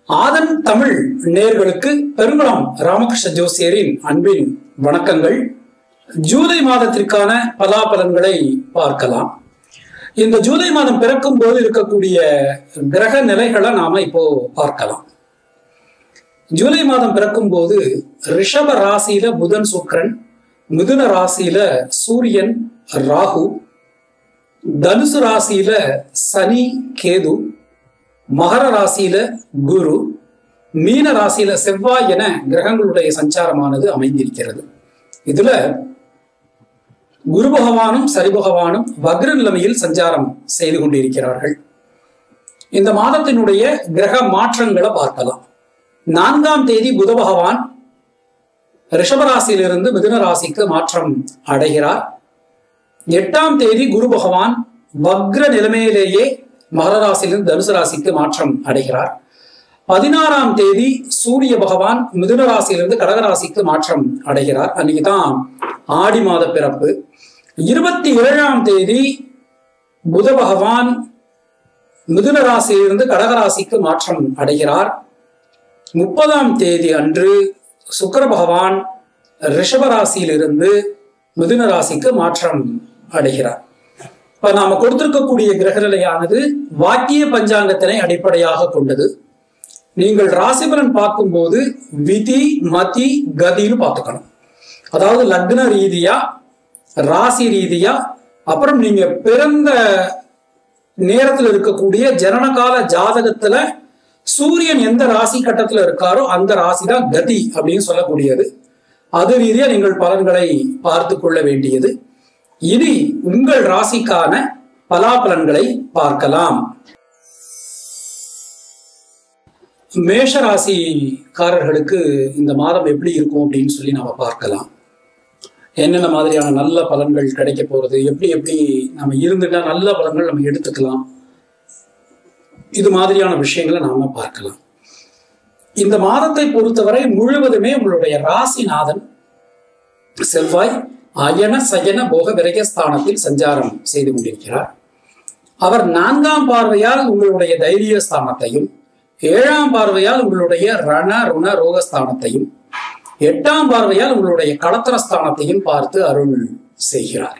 ஆதன் தமிழ் நேர்களுக்கு பெருங்குளம் ராமகிருஷ்ண ஜோசியரின் அன்பின் வணக்கங்கள் ஜூலை மாதத்திற்கான பலாபலன்களை பார்க்கலாம் இந்த ஜூலை மாதம் பிறக்கும் போது இருக்கக்கூடிய கிரக நிலைகளை நாம இப்போ பார்க்கலாம் ஜூலை மாதம் பிறக்கும் போது ரிஷப ராசியில புதன் சுக்கிரன் மிதுன ராசியில சூரியன் ராகு தனுசு ராசியில சனி கேது மகர ராசியில குரு மீன ராசியில செவ்வாய் என கிரகங்களுடைய சஞ்சாரமானது அமைந்திருக்கிறது இதுல குரு பகவானும் சரி பகவானும் வக்ர நிலைமையில் சஞ்சாரம் செய்து கொண்டிருக்கிறார்கள் இந்த மாதத்தினுடைய கிரக மாற்றங்களை பார்க்கலாம் நான்காம் தேதி புத பகவான் ரிஷபராசியிலிருந்து மிதுன ராசிக்கு மாற்றம் அடைகிறார் எட்டாம் தேதி குரு பகவான் வக்ர நிலைமையிலேயே மகர ராசியிலிருந்து தனுசு ராசிக்கு மாற்றம் அடைகிறார் பதினாறாம் தேதி சூரிய பகவான் மிதுன ராசியிலிருந்து கடகராசிக்கு மாற்றம் அடைகிறார் அன்னைக்கு தான் ஆடி மாத பிறப்பு இருபத்தி ஏழாம் தேதி புத பகவான் மிதுன ராசியிலிருந்து கடகராசிக்கு மாற்றம் அடைகிறார் முப்பதாம் தேதி அன்று சுக்கர பகவான் ரிஷப ராசியிலிருந்து மிதுன ராசிக்கு மாற்றம் அடைகிறார் இப்ப நாம கொடுத்திருக்கக்கூடிய கிரகநிலையானது வாக்கிய பஞ்சாங்கத்தினை அடிப்படையாக கொண்டது நீங்கள் ராசிபலன் பார்க்கும்போது விதி மதி கதின்னு பார்த்துக்கணும் அதாவது லக்ன ரீதியா ராசி ரீதியா அப்புறம் நீங்க பிறந்த நேரத்தில் இருக்கக்கூடிய ஜனனகால ஜாதகத்துல சூரியன் எந்த ராசி கட்டத்துல இருக்காரோ அந்த ராசி தான் கதி அப்படின்னு சொல்லக்கூடியது அது ரீதியா நீங்கள் பலன்களை பார்த்து கொள்ள வேண்டியது இனி உங்கள் ராசிக்கான பலாபலன்களை பார்க்கலாம் மேஷ ராசிக்காரர்களுக்கு இந்த மாதம் எப்படி இருக்கும் அப்படின்னு சொல்லி நாம பார்க்கலாம் என்னென்ன மாதிரியான நல்ல பலன்கள் கிடைக்க போறது எப்படி எப்படி நம்ம இருந்துட்டா நல்ல பலன்கள் நம்ம எடுத்துக்கலாம் இது மாதிரியான விஷயங்களை நாம பார்க்கலாம் இந்த மாதத்தை பொறுத்தவரை முழுவதுமே உங்களுடைய ராசிநாதன் செவ்வாய் அயன சயன போக விரயஸ்தானத்தில் சஞ்சாரம் செய்து கொண்டிருக்கிறார் அவர் நான்காம் பார்வையால் உங்களுடைய தைரிய ஸ்தானத்தையும் ஏழாம் பார்வையால் உங்களுடைய ரண ருண ரோகஸ்தானத்தையும் எட்டாம் பார்வையால் உங்களுடைய களத்திரஸ்தானத்தையும் பார்த்து அருள் செய்கிறார்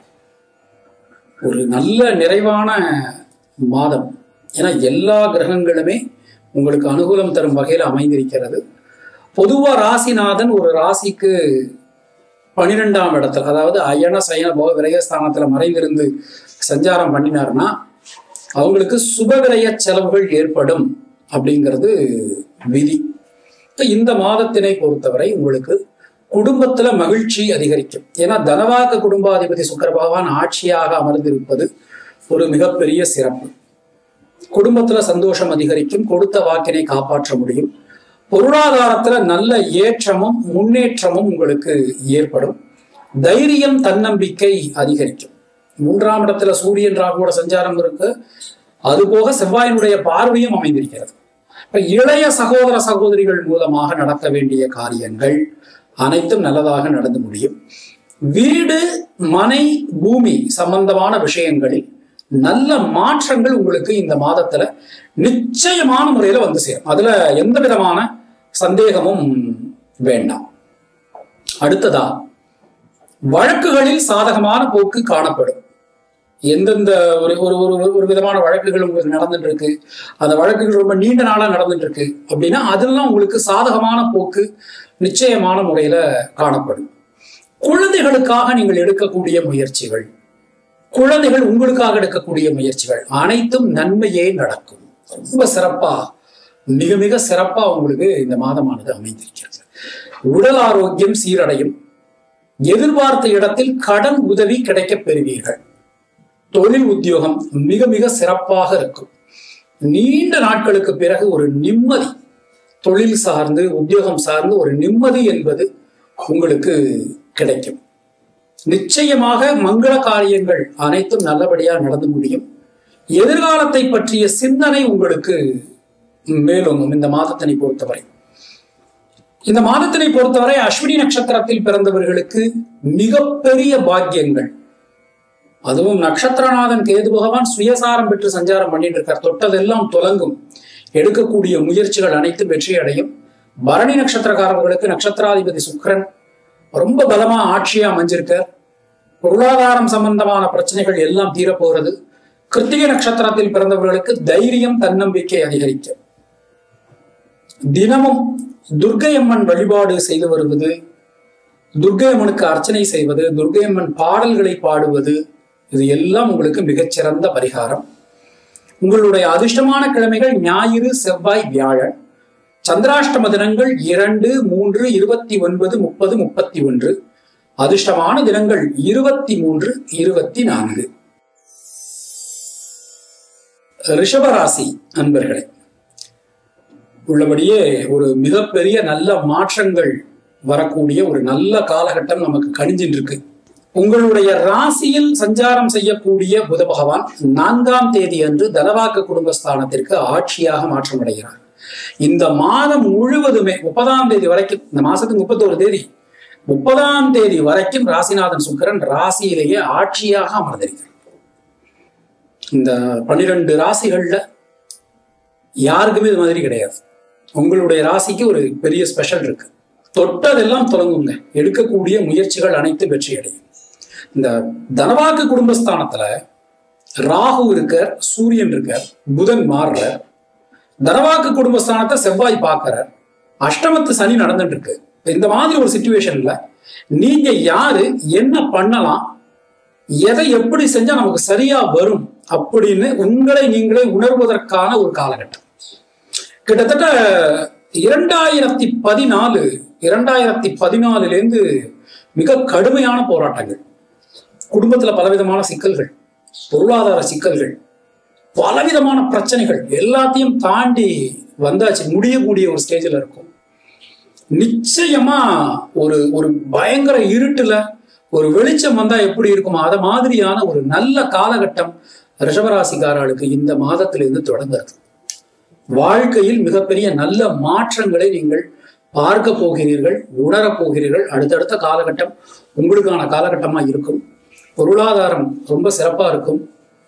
ஒரு நல்ல நிறைவான மாதம் ஏன்னா எல்லா கிரகங்களுமே உங்களுக்கு அனுகூலம் தரும் வகையில் அமைந்திருக்கிறது பொதுவா ராசிநாதன் ஒரு ராசிக்கு பனிரெண்டாம் இடத்துல அதாவது அயன சயன போக விரயஸ்தானத்துல மறைந்திருந்து சஞ்சாரம் பண்ணினார்னா அவங்களுக்கு சுப விரய செலவுகள் ஏற்படும் அப்படிங்கிறது விதி இந்த மாதத்தினை பொறுத்தவரை உங்களுக்கு குடும்பத்துல மகிழ்ச்சி அதிகரிக்கும் ஏன்னா தனவாக்க குடும்பாதிபதி சுக்கர பகவான் ஆட்சியாக அமர்ந்திருப்பது ஒரு மிகப்பெரிய சிறப்பு குடும்பத்துல சந்தோஷம் அதிகரிக்கும் கொடுத்த வாக்கினை காப்பாற்ற முடியும் பொருளாதாரத்துல நல்ல ஏற்றமும் முன்னேற்றமும் உங்களுக்கு ஏற்படும் தைரியம் தன்னம்பிக்கை அதிகரிக்கும் மூன்றாம் இடத்துல சூரியன் ராகுவோட சஞ்சாரம் இருக்கு அதுபோக செவ்வாயினுடைய பார்வையும் அமைந்திருக்கிறது இப்ப இளைய சகோதர சகோதரிகள் மூலமாக நடக்க வேண்டிய காரியங்கள் அனைத்தும் நல்லதாக நடந்து முடியும் வீடு மனை பூமி சம்பந்தமான விஷயங்களில் நல்ல மாற்றங்கள் உங்களுக்கு இந்த மாதத்துல நிச்சயமான முறையில வந்து சேரும் அதுல எந்த விதமான சந்தேகமும் வேண்டாம் அடுத்ததா வழக்குகளில் சாதகமான போக்கு காணப்படும் எந்தெந்த ஒரு ஒரு ஒரு ஒரு விதமான வழக்குகள் உங்களுக்கு நடந்துட்டு இருக்கு அந்த வழக்குகள் ரொம்ப நீண்ட நாளா நடந்துட்டு இருக்கு அப்படின்னா அதெல்லாம் உங்களுக்கு சாதகமான போக்கு நிச்சயமான முறையில காணப்படும் குழந்தைகளுக்காக நீங்கள் எடுக்கக்கூடிய முயற்சிகள் குழந்தைகள் உங்களுக்காக எடுக்கக்கூடிய முயற்சிகள் அனைத்தும் நன்மையே நடக்கும் ரொம்ப சிறப்பா மிக மிக சிறப்பா உங்களுக்கு இந்த மாதமானது அமைந்திருக்கிறது உடல் ஆரோக்கியம் சீரடையும் எதிர்பார்த்த இடத்தில் கடன் உதவி கிடைக்கப் பெறுவீர்கள் தொழில் உத்தியோகம் மிக மிக சிறப்பாக இருக்கும் நீண்ட நாட்களுக்கு பிறகு ஒரு நிம்மதி தொழில் சார்ந்து உத்தியோகம் சார்ந்து ஒரு நிம்மதி என்பது உங்களுக்கு கிடைக்கும் நிச்சயமாக மங்கள காரியங்கள் அனைத்தும் நல்லபடியா நடந்து முடியும் எதிர்காலத்தை பற்றிய சிந்தனை உங்களுக்கு மேலோங்கும் இந்த மாதத்தினை பொறுத்தவரை இந்த மாதத்தினை பொறுத்தவரை அஸ்வினி நட்சத்திரத்தில் பிறந்தவர்களுக்கு மிகப்பெரிய பாக்கியங்கள் அதுவும் நட்சத்திரநாதன் கேது பகவான் சுயசாரம் பெற்று சஞ்சாரம் பண்ணிட்டு இருக்கார் தொட்டதெல்லாம் துலங்கும் எடுக்கக்கூடிய முயற்சிகள் அனைத்தும் வெற்றி அடையும் பரணி நட்சத்திரக்காரர்களுக்கு நட்சத்திராதிபதி சுக்கிரன் ரொம்ப பலமா ஆட்சியா அமைஞ்சிருக்கார் பொருளாதாரம் சம்பந்தமான பிரச்சனைகள் எல்லாம் தீரப்போகிறது கிருத்திகை நட்சத்திரத்தில் பிறந்தவர்களுக்கு தைரியம் தன்னம்பிக்கை அதிகரிக்கும் தினமும் துர்க்கையம்மன் வழிபாடு செய்து வருவது துர்க்கையம்மனுக்கு அர்ச்சனை செய்வது துர்க்கையம்மன் பாடல்களை பாடுவது இது எல்லாம் உங்களுக்கு மிகச்சிறந்த பரிகாரம் உங்களுடைய அதிர்ஷ்டமான கிழமைகள் ஞாயிறு செவ்வாய் வியாழன் சந்திராஷ்டம தினங்கள் இரண்டு மூன்று இருபத்தி ஒன்பது முப்பது முப்பத்தி ஒன்று அதிர்ஷ்டமான தினங்கள் இருபத்தி மூன்று இருபத்தி நான்கு ரிஷபராசி அன்பர்களே உள்ளபடியே ஒரு மிகப்பெரிய நல்ல மாற்றங்கள் வரக்கூடிய ஒரு நல்ல காலகட்டம் நமக்கு கணிஞ்சிட்டு இருக்கு உங்களுடைய ராசியில் சஞ்சாரம் செய்யக்கூடிய புத பகவான் நான்காம் தேதி அன்று தனவாக்க குடும்பஸ்தானத்திற்கு ஆட்சியாக மாற்றமடைகிறார் இந்த மாதம் முழுவதுமே முப்பதாம் தேதி வரைக்கும் இந்த மாசத்துக்கு முப்பத்தோரு தேதி முப்பதாம் தேதி வரைக்கும் ராசிநாதன் சுக்கரன் ராசியிலேயே ஆட்சியாக அமர்ந்திருக்கிறார் இந்த பன்னிரண்டு ராசிகள்ல யாருக்குமே இது மாதிரி கிடையாது உங்களுடைய ராசிக்கு ஒரு பெரிய ஸ்பெஷல் இருக்கு தொட்டதெல்லாம் தொடங்குங்க எடுக்கக்கூடிய முயற்சிகள் அனைத்து வெற்றி அடையும் இந்த தனவாக்கு குடும்பஸ்தானத்துல ராகு இருக்கார் சூரியன் இருக்கார் புதன் மாறுறார் தனவாக்கு குடும்பஸ்தானத்தை செவ்வாய் பார்க்கிறார் அஷ்டமத்து சனி நடந்துட்டு இருக்கு இந்த மாதிரி ஒரு சுச்சுவேஷன்ல நீங்க யாரு என்ன பண்ணலாம் எதை எப்படி செஞ்சா நமக்கு சரியா வரும் அப்படின்னு உங்களை நீங்களே உணர்வதற்கான ஒரு காலகட்டம் கிட்டத்தட்ட இரண்டாயிரத்தி பதினாலு இரண்டாயிரத்தி பதினாலுலேருந்து மிக கடுமையான போராட்டங்கள் குடும்பத்துல பலவிதமான சிக்கல்கள் பொருளாதார சிக்கல்கள் பலவிதமான பிரச்சனைகள் எல்லாத்தையும் தாண்டி வந்தாச்சு முடியக்கூடிய ஒரு ஸ்டேஜில் இருக்கும் நிச்சயமா ஒரு ஒரு பயங்கர இருட்டுல ஒரு வெளிச்சம் வந்தா எப்படி இருக்குமோ அத மாதிரியான ஒரு நல்ல காலகட்டம் ரிஷபராசிக்காரர்களுக்கு இந்த மாதத்திலிருந்து தொடங்குறது வாழ்க்கையில் மிகப்பெரிய நல்ல மாற்றங்களை நீங்கள் பார்க்க போகிறீர்கள் உணரப் போகிறீர்கள் அடுத்தடுத்த காலகட்டம் உங்களுக்கான காலகட்டமா இருக்கும் பொருளாதாரம் ரொம்ப சிறப்பா இருக்கும்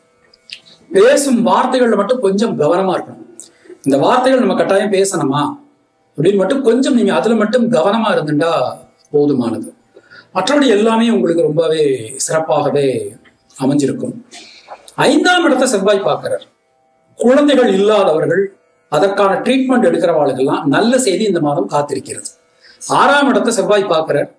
பேசும் வார்த்தைகள்ல மட்டும் கொஞ்சம் கவனமா இருக்கணும் இந்த வார்த்தைகள் நம்ம கட்டாயம் பேசணுமா அப்படின்னு மட்டும் கொஞ்சம் நீங்க அதுல மட்டும் கவனமா இருந்துட்டா போதுமானது மற்றபடி எல்லாமே உங்களுக்கு ரொம்பவே சிறப்பாகவே அமைஞ்சிருக்கும் ஐந்தாம் இடத்தை செவ்வாய் பார்க்கிறார் குழந்தைகள் இல்லாதவர்கள் அதற்கான ட்ரீட்மெண்ட் எடுக்கிறவாளுக்கெல்லாம் நல்ல செய்தி இந்த மாதம் காத்திருக்கிறது ஆறாம் இடத்தை செவ்வாய் பார்க்கிறார்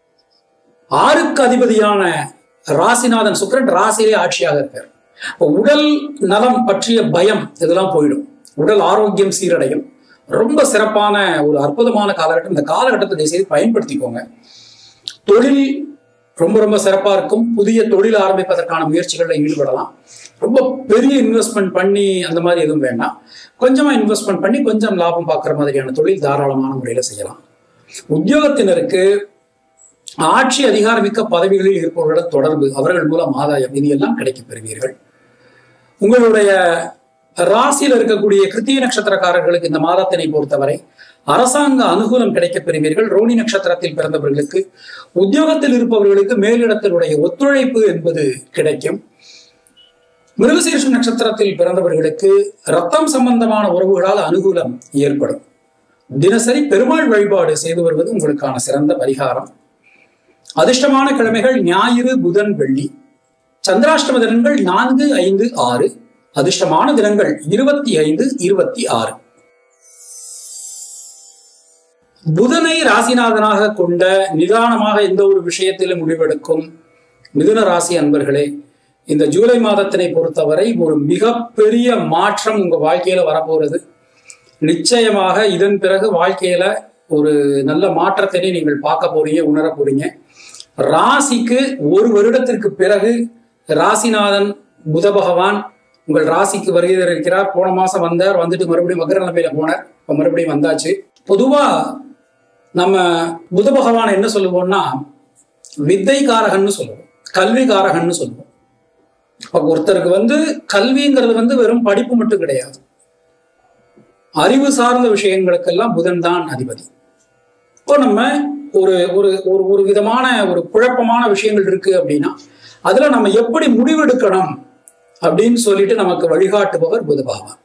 ஆறுக்கு அதிபதியான ராசிநாதன் சுக்கரன் ராசியிலே ஆட்சியாக இருக்கார் இப்போ உடல் நலம் பற்றிய பயம் இதெல்லாம் போயிடும் உடல் ஆரோக்கியம் சீரடையும் ரொம்ப சிறப்பான ஒரு அற்புதமான காலகட்டம் இந்த காலகட்டத்தை செய்து பயன்படுத்திக்கோங்க தொழில் ரொம்ப ரொம்ப சிறப்பா இருக்கும் புதிய தொழில் ஆரம்பிப்பதற்கான முயற்சிகளில் ஈடுபடலாம் ரொம்ப பெரிய இன்வெஸ்ட்மெண்ட் பண்ணி அந்த மாதிரி எதுவும் வேண்டாம் கொஞ்சமா இன்வெஸ்ட்மெண்ட் பண்ணி கொஞ்சம் லாபம் பார்க்குற மாதிரியான தொழில் தாராளமான முறையில் செய்யலாம் உத்தியோகத்தினருக்கு ஆட்சி அதிகாரமிக்க பதவிகளில் இருப்பவர்களுடன் தொடர்பு அவர்கள் மூலம் ஆதாயம் இது எல்லாம் கிடைக்கப் பெறுவீர்கள் உங்களுடைய ராசியில் இருக்கக்கூடிய கிருத்திய நட்சத்திரக்காரர்களுக்கு இந்த மாதத்தினை பொறுத்தவரை அரசாங்க அனுகூலம் கிடைக்கப் பெறுவீர்கள் ரோனி நட்சத்திரத்தில் பிறந்தவர்களுக்கு உத்தியோகத்தில் இருப்பவர்களுக்கு மேலிடத்தினுடைய ஒத்துழைப்பு என்பது கிடைக்கும் மிருகசீர்ஷம் நட்சத்திரத்தில் பிறந்தவர்களுக்கு ரத்தம் சம்பந்தமான உறவுகளால் அனுகூலம் ஏற்படும் தினசரி பெருமாள் வழிபாடு செய்து வருவது உங்களுக்கான சிறந்த பரிகாரம் அதிர்ஷ்டமான கிழமைகள் ஞாயிறு புதன் வெள்ளி சந்திராஷ்டம தினங்கள் நான்கு ஐந்து ஆறு அதிர்ஷ்டமான தினங்கள் இருபத்தி ஐந்து இருபத்தி ஆறு புதனை ராசிநாதனாக கொண்ட நிதானமாக எந்த ஒரு விஷயத்திலும் முடிவெடுக்கும் மிதுன ராசி அன்பர்களே இந்த ஜூலை மாதத்தினை பொறுத்தவரை ஒரு மிகப்பெரிய மாற்றம் உங்க வாழ்க்கையில வரப்போறது நிச்சயமாக இதன் பிறகு வாழ்க்கையில ஒரு நல்ல மாற்றத்தினை நீங்கள் பார்க்க போறீங்க உணர போறீங்க ராசிக்கு ஒரு வருடத்திற்கு பிறகு ராசிநாதன் புத பகவான் உங்கள் ராசிக்கு வருகை இருக்கிறார் போன மாசம் வந்தார் வந்துட்டு மறுபடியும் மகர நிலைமையில போனார் இப்ப மறுபடியும் வந்தாச்சு பொதுவா நம்ம புத பகவான் என்ன சொல்லுவோம்னா வித்தைகாரகன்னு சொல்லுவோம் கல்விகாரகன்னு சொல்லுவோம் இப்ப ஒருத்தருக்கு வந்து கல்விங்கிறது வந்து வெறும் படிப்பு மட்டும் கிடையாது அறிவு சார்ந்த விஷயங்களுக்கெல்லாம் புதன் தான் அதிபதி இப்போ நம்ம ஒரு ஒரு ஒரு ஒரு விதமான ஒரு குழப்பமான விஷயங்கள் இருக்கு அப்படின்னா அதுல நம்ம எப்படி முடிவெடுக்கணும் அப்படின்னு சொல்லிட்டு நமக்கு வழிகாட்டுபவர் புத பகவான்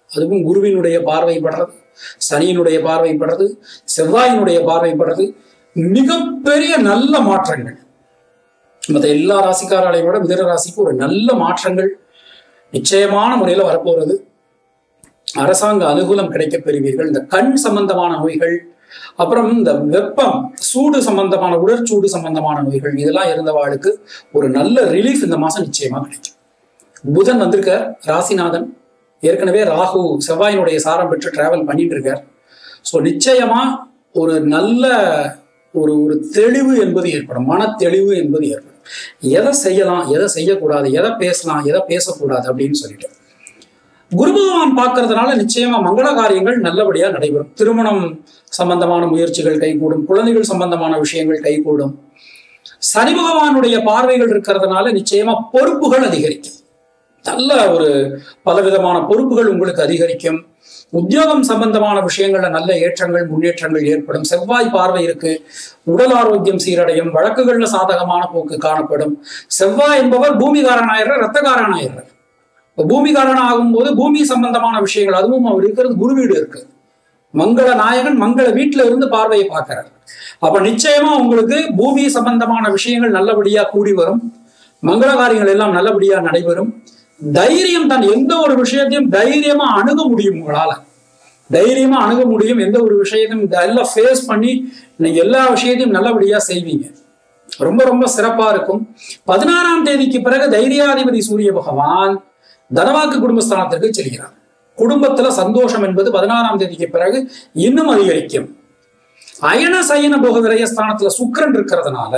அதுவும் குருவினுடைய பார்வைப்படுறது சனியினுடைய பார்வைப்படுறது செவ்வாயினுடைய பார்வைப்படுறது மிகப்பெரிய நல்ல மாற்றங்கள் மற்ற எல்லா ராசிக்காரர்களையும் விட மிதன ராசிக்கு ஒரு நல்ல மாற்றங்கள் நிச்சயமான முறையில் வரப்போறது அரசாங்க அனுகூலம் கிடைக்கப் பெறுவீர்கள் இந்த கண் சம்பந்தமான நோய்கள் அப்புறம் இந்த வெப்பம் சூடு சம்பந்தமான உடற்சூடு சம்பந்தமான நோய்கள் இதெல்லாம் இருந்தவாளுக்கு ஒரு நல்ல ரிலீஃப் இந்த மாசம் நிச்சயமா கிடைக்கும் புதன் வந்திருக்கார் ராசிநாதன் ஏற்கனவே ராகு செவ்வாயினுடைய சாரம் பெற்று டிராவல் பண்ணிட்டு இருக்கார் ஸோ நிச்சயமா ஒரு நல்ல ஒரு ஒரு தெளிவு என்பது ஏற்படும் மன தெளிவு என்பது ஏற்படும் எதை செய்யலாம் எதை செய்யக்கூடாது எதை பேசலாம் எதை பேசக்கூடாது அப்படின்னு சொல்லிட்டு குரு பகவான் பார்க்கறதுனால நிச்சயமா மங்கள காரியங்கள் நல்லபடியா நடைபெறும் திருமணம் சம்பந்தமான முயற்சிகள் கைகூடும் குழந்தைகள் சம்பந்தமான விஷயங்கள் கைகூடும் சனி பகவானுடைய பார்வைகள் இருக்கிறதுனால நிச்சயமா பொறுப்புகள் அதிகரிக்கும் நல்ல ஒரு பலவிதமான பொறுப்புகள் உங்களுக்கு அதிகரிக்கும் உத்தியோகம் சம்பந்தமான விஷயங்கள்ல நல்ல ஏற்றங்கள் முன்னேற்றங்கள் ஏற்படும் செவ்வாய் பார்வை இருக்கு உடல் ஆரோக்கியம் சீரடையும் வழக்குகள்ல சாதகமான போக்கு காணப்படும் செவ்வாய் என்பவர் பூமிகாரனாயிரம் ரத்தகாரனாயிரம் இப்போ பூமிகாரன் ஆகும்போது பூமி சம்பந்தமான விஷயங்கள் அதுவும் அவர் இருக்கிறது குரு வீடு இருக்கு மங்கள நாயகன் மங்கள வீட்டுல இருந்து பார்வையை பார்க்கிறார் அப்ப நிச்சயமா உங்களுக்கு பூமி சம்பந்தமான விஷயங்கள் நல்லபடியா கூடி வரும் மங்கள காரியங்கள் எல்லாம் நல்லபடியா நடைபெறும் தைரியம் தான் எந்த ஒரு விஷயத்தையும் தைரியமா அணுக முடியும் உங்களால தைரியமா அணுக முடியும் எந்த ஒரு விஷயத்தையும் இதெல்லாம் ஃபேஸ் பண்ணி நீங்க எல்லா விஷயத்தையும் நல்லபடியா செய்வீங்க ரொம்ப ரொம்ப சிறப்பா இருக்கும் பதினாறாம் தேதிக்கு பிறகு தைரியாதிபதி சூரிய பகவான் தனவாக்கு குடும்பஸ்தானத்திற்கு செல்கிறார் குடும்பத்துல சந்தோஷம் என்பது பதினாறாம் தேதிக்கு பிறகு இன்னும் அதிகரிக்கும் அயன சயன போக விரயஸ்தானத்துல சுக்கிரன் இருக்கிறதுனால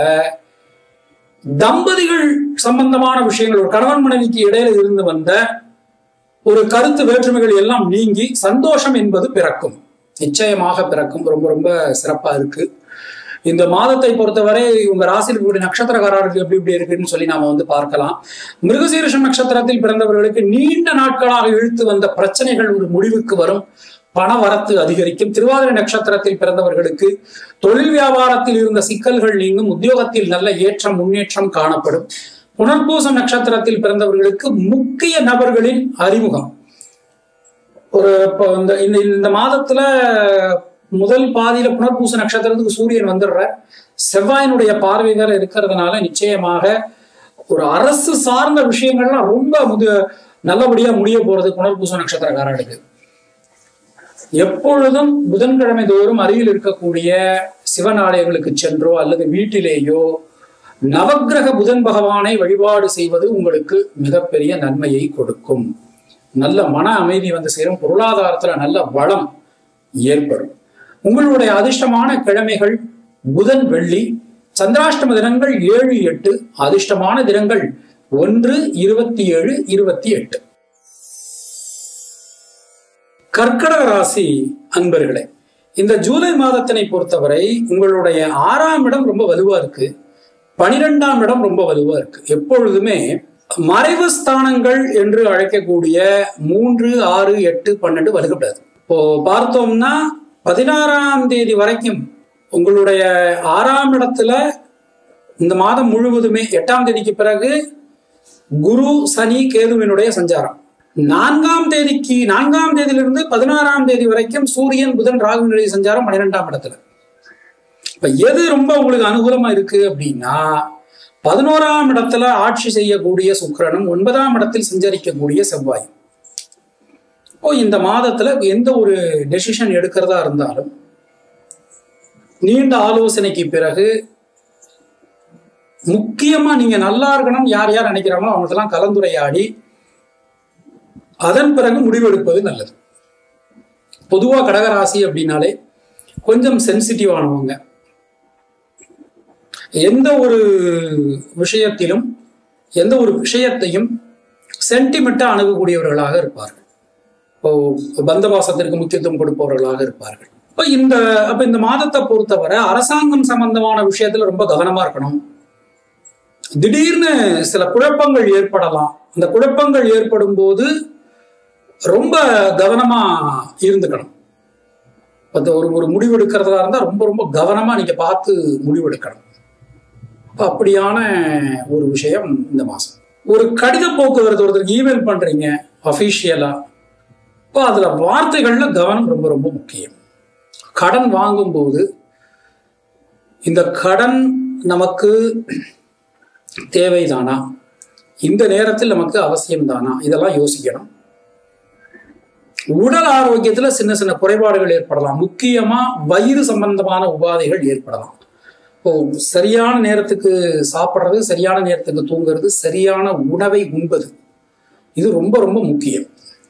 தம்பதிகள் சம்பந்தமான விஷயங்கள் ஒரு கணவன் மனைவிக்கு இடையில இருந்து வந்த ஒரு கருத்து வேற்றுமைகள் எல்லாம் நீங்கி சந்தோஷம் என்பது பிறக்கும் நிச்சயமாக பிறக்கும் ரொம்ப ரொம்ப சிறப்பா இருக்கு இந்த மாதத்தை பொறுத்தவரை உங்க ராசியில் இருக்கக்கூடிய நட்சத்திரக்காரர்களுக்கு எப்படி எப்படி இருக்குன்னு சொல்லி நாம வந்து பார்க்கலாம் மிருகசீரிஷம் நட்சத்திரத்தில் பிறந்தவர்களுக்கு நீண்ட நாட்களாக இழுத்து வந்த பிரச்சனைகள் ஒரு முடிவுக்கு வரும் பண வரத்து அதிகரிக்கும் திருவாதிரை நட்சத்திரத்தில் பிறந்தவர்களுக்கு தொழில் வியாபாரத்தில் இருந்த சிக்கல்கள் நீங்கும் உத்தியோகத்தில் நல்ல ஏற்றம் முன்னேற்றம் காணப்படும் புனர்பூசம் நட்சத்திரத்தில் பிறந்தவர்களுக்கு முக்கிய நபர்களின் அறிமுகம் ஒரு இப்போ இந்த இந்த இந்த மாதத்துல முதல் பாதியில புனர்பூச நட்சத்திரத்துக்கு சூரியன் வந்துடுற செவ்வாயினுடைய பார்வை வேற இருக்கிறதுனால நிச்சயமாக ஒரு அரசு சார்ந்த விஷயங்கள்லாம் ரொம்ப முது நல்லபடியா முடிய போறது புனர்பூச நட்சத்திரக்காரர்களுக்கு எப்பொழுதும் புதன்கிழமை தோறும் அருகில் இருக்கக்கூடிய சிவன் ஆலயங்களுக்கு சென்றோ அல்லது வீட்டிலேயோ நவக்கிரக புதன் பகவானை வழிபாடு செய்வது உங்களுக்கு மிகப்பெரிய நன்மையை கொடுக்கும் நல்ல மன அமைதி வந்து சேரும் பொருளாதாரத்துல நல்ல வளம் ஏற்படும் உங்களுடைய அதிர்ஷ்டமான கிழமைகள் புதன் வெள்ளி சந்திராஷ்டம தினங்கள் ஏழு எட்டு அதிர்ஷ்டமான தினங்கள் ஒன்று இருபத்தி ஏழு இருபத்தி எட்டு கர்க்கடக ராசி அன்பர்களே இந்த ஜூலை மாதத்தினை பொறுத்தவரை உங்களுடைய ஆறாம் இடம் ரொம்ப வலுவா இருக்கு பனிரெண்டாம் இடம் ரொம்ப வலுவா இருக்கு எப்பொழுதுமே மறைவு ஸ்தானங்கள் என்று அழைக்கக்கூடிய மூன்று ஆறு எட்டு பன்னெண்டு வலுக்கப்படாது இப்போ பார்த்தோம்னா பதினாறாம் தேதி வரைக்கும் உங்களுடைய ஆறாம் இடத்துல இந்த மாதம் முழுவதுமே எட்டாம் தேதிக்கு பிறகு குரு சனி கேதுவினுடைய சஞ்சாரம் நான்காம் தேதிக்கு நான்காம் தேதியிலிருந்து பதினாறாம் தேதி வரைக்கும் சூரியன் புதன் ராகுவினுடைய சஞ்சாரம் பன்னிரெண்டாம் இடத்துல இப்ப எது ரொம்ப உங்களுக்கு அனுகூலமா இருக்கு அப்படின்னா பதினோராம் இடத்துல ஆட்சி செய்யக்கூடிய சுக்கிரனும் ஒன்பதாம் இடத்தில் சஞ்சரிக்கக்கூடிய செவ்வாய் இப்போ இந்த மாதத்துல எந்த ஒரு டெசிஷன் எடுக்கிறதா இருந்தாலும் நீண்ட ஆலோசனைக்கு பிறகு முக்கியமா நீங்க நல்லா இருக்கணும் யார் யார் நினைக்கிறாங்களோ அவங்களுக்கெல்லாம் கலந்துரையாடி அதன் பிறகு முடிவெடுப்பது நல்லது பொதுவா கடகராசி அப்படின்னாலே கொஞ்சம் சென்சிட்டிவானவங்க எந்த ஒரு விஷயத்திலும் எந்த ஒரு விஷயத்தையும் சென்டிமெண்டா அணுகக்கூடியவர்களாக இருப்பார்கள் இப்போ பந்தவாசத்திற்கு முக்கியத்துவம் கொடுப்பவர்களாக இருப்பார்கள் இப்போ இந்த அப்ப இந்த மாதத்தை பொறுத்தவரை அரசாங்கம் சம்பந்தமான விஷயத்துல ரொம்ப கவனமா இருக்கணும் திடீர்னு சில குழப்பங்கள் ஏற்படலாம் அந்த குழப்பங்கள் ஏற்படும் போது ரொம்ப கவனமா இருந்துக்கணும் அந்த ஒரு ஒரு முடிவு எடுக்கிறதா இருந்தா ரொம்ப ரொம்ப கவனமா நீங்க பார்த்து முடிவெடுக்கணும் அப்ப அப்படியான ஒரு விஷயம் இந்த மாசம் ஒரு கடித போக்குவரத்து ஒருத்தருக்கு இமெயில் பண்றீங்க அஃபிஷியலா இப்போ அதுல வார்த்தைகள்ல கவனம் ரொம்ப ரொம்ப முக்கியம் கடன் வாங்கும்போது இந்த கடன் நமக்கு தேவைதானா இந்த நேரத்தில் நமக்கு அவசியம்தானா இதெல்லாம் யோசிக்கணும் உடல் ஆரோக்கியத்துல சின்ன சின்ன குறைபாடுகள் ஏற்படலாம் முக்கியமா வயிறு சம்பந்தமான உபாதைகள் ஏற்படலாம் இப்போ சரியான நேரத்துக்கு சாப்பிட்றது சரியான நேரத்துக்கு தூங்குறது சரியான உணவை உண்பது இது ரொம்ப ரொம்ப முக்கியம்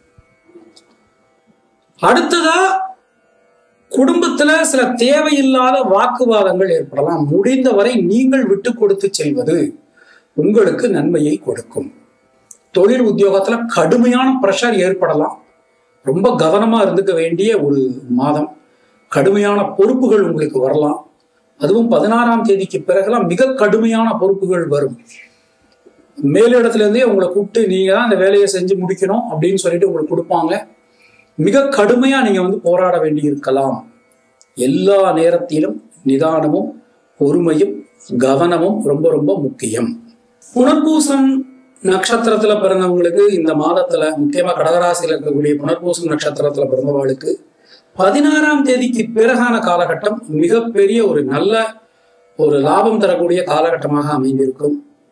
அடுத்ததா குடும்பத்துல சில தேவையில்லாத வாக்குவாதங்கள் ஏற்படலாம் முடிந்தவரை நீங்கள் விட்டு கொடுத்து செல்வது உங்களுக்கு நன்மையை கொடுக்கும் தொழில் உத்தியோகத்துல கடுமையான ப்ரெஷர் ஏற்படலாம் ரொம்ப கவனமா இருந்துக்க வேண்டிய ஒரு மாதம் கடுமையான பொறுப்புகள் உங்களுக்கு வரலாம் அதுவும் பதினாறாம் தேதிக்கு பிறகுலாம் மிக கடுமையான பொறுப்புகள் வரும் மேலிடத்துல இருந்தே உங்களை கூப்பிட்டு நீங்க தான் இந்த வேலையை செஞ்சு முடிக்கணும் அப்படின்னு சொல்லிட்டு உங்களுக்கு கொடுப்பாங்க மிக கடுமையா நீங்க வந்து போராட வேண்டி இருக்கலாம் எல்லா நேரத்திலும் நிதானமும் பொறுமையும் கவனமும் ரொம்ப ரொம்ப முக்கியம் புனர்பூசம் நட்சத்திரத்துல பிறந்தவங்களுக்கு இந்த மாதத்துல முக்கியமா கடகராசியில் இருக்கக்கூடிய புனர்பூசம் நட்சத்திரத்துல பிறந்தவர்களுக்கு பதினாறாம் தேதிக்கு பிறகான காலகட்டம் மிகப்பெரிய ஒரு நல்ல ஒரு லாபம் தரக்கூடிய காலகட்டமாக அமைந்திருக்கும்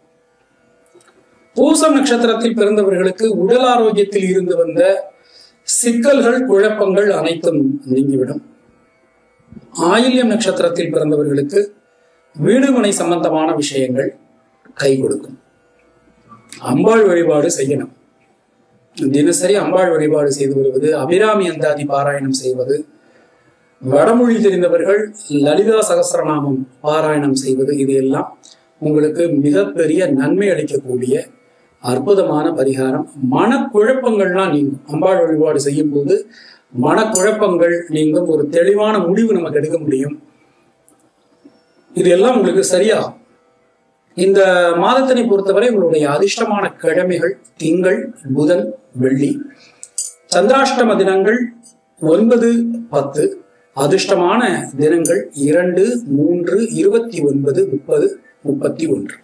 பூசம் நட்சத்திரத்தில் பிறந்தவர்களுக்கு உடல் ஆரோக்கியத்தில் இருந்து வந்த சிக்கல்கள் குழப்பங்கள் அனைத்தும் நீங்கிவிடும் ஆயில்யம் நட்சத்திரத்தில் பிறந்தவர்களுக்கு வீடுமனை சம்பந்தமான விஷயங்கள் கை கொடுக்கும் அம்பாள் வழிபாடு செய்யணும் தினசரி அம்பாள் வழிபாடு செய்து வருவது அபிராமி அந்தாதி பாராயணம் செய்வது வடமொழி தெரிந்தவர்கள் லலிதா சகசரநாமம் பாராயணம் செய்வது இது எல்லாம் உங்களுக்கு மிகப்பெரிய நன்மை அளிக்கக்கூடிய அற்புதமான பரிகாரம் மனக்குழப்பங்கள்லாம் நீங்கும் அம்பாள் வழிபாடு செய்யும் போது மனக்குழப்பங்கள் நீங்கும் ஒரு தெளிவான முடிவு நமக்கு எடுக்க முடியும் இது எல்லாம் உங்களுக்கு சரியாகும் இந்த மாதத்தினை பொறுத்தவரை உங்களுடைய அதிர்ஷ்டமான கிழமைகள் திங்கள் புதன் வெள்ளி சந்திராஷ்டம தினங்கள் ஒன்பது பத்து அதிர்ஷ்டமான தினங்கள் இரண்டு மூன்று இருபத்தி ஒன்பது முப்பது முப்பத்தி ஒன்று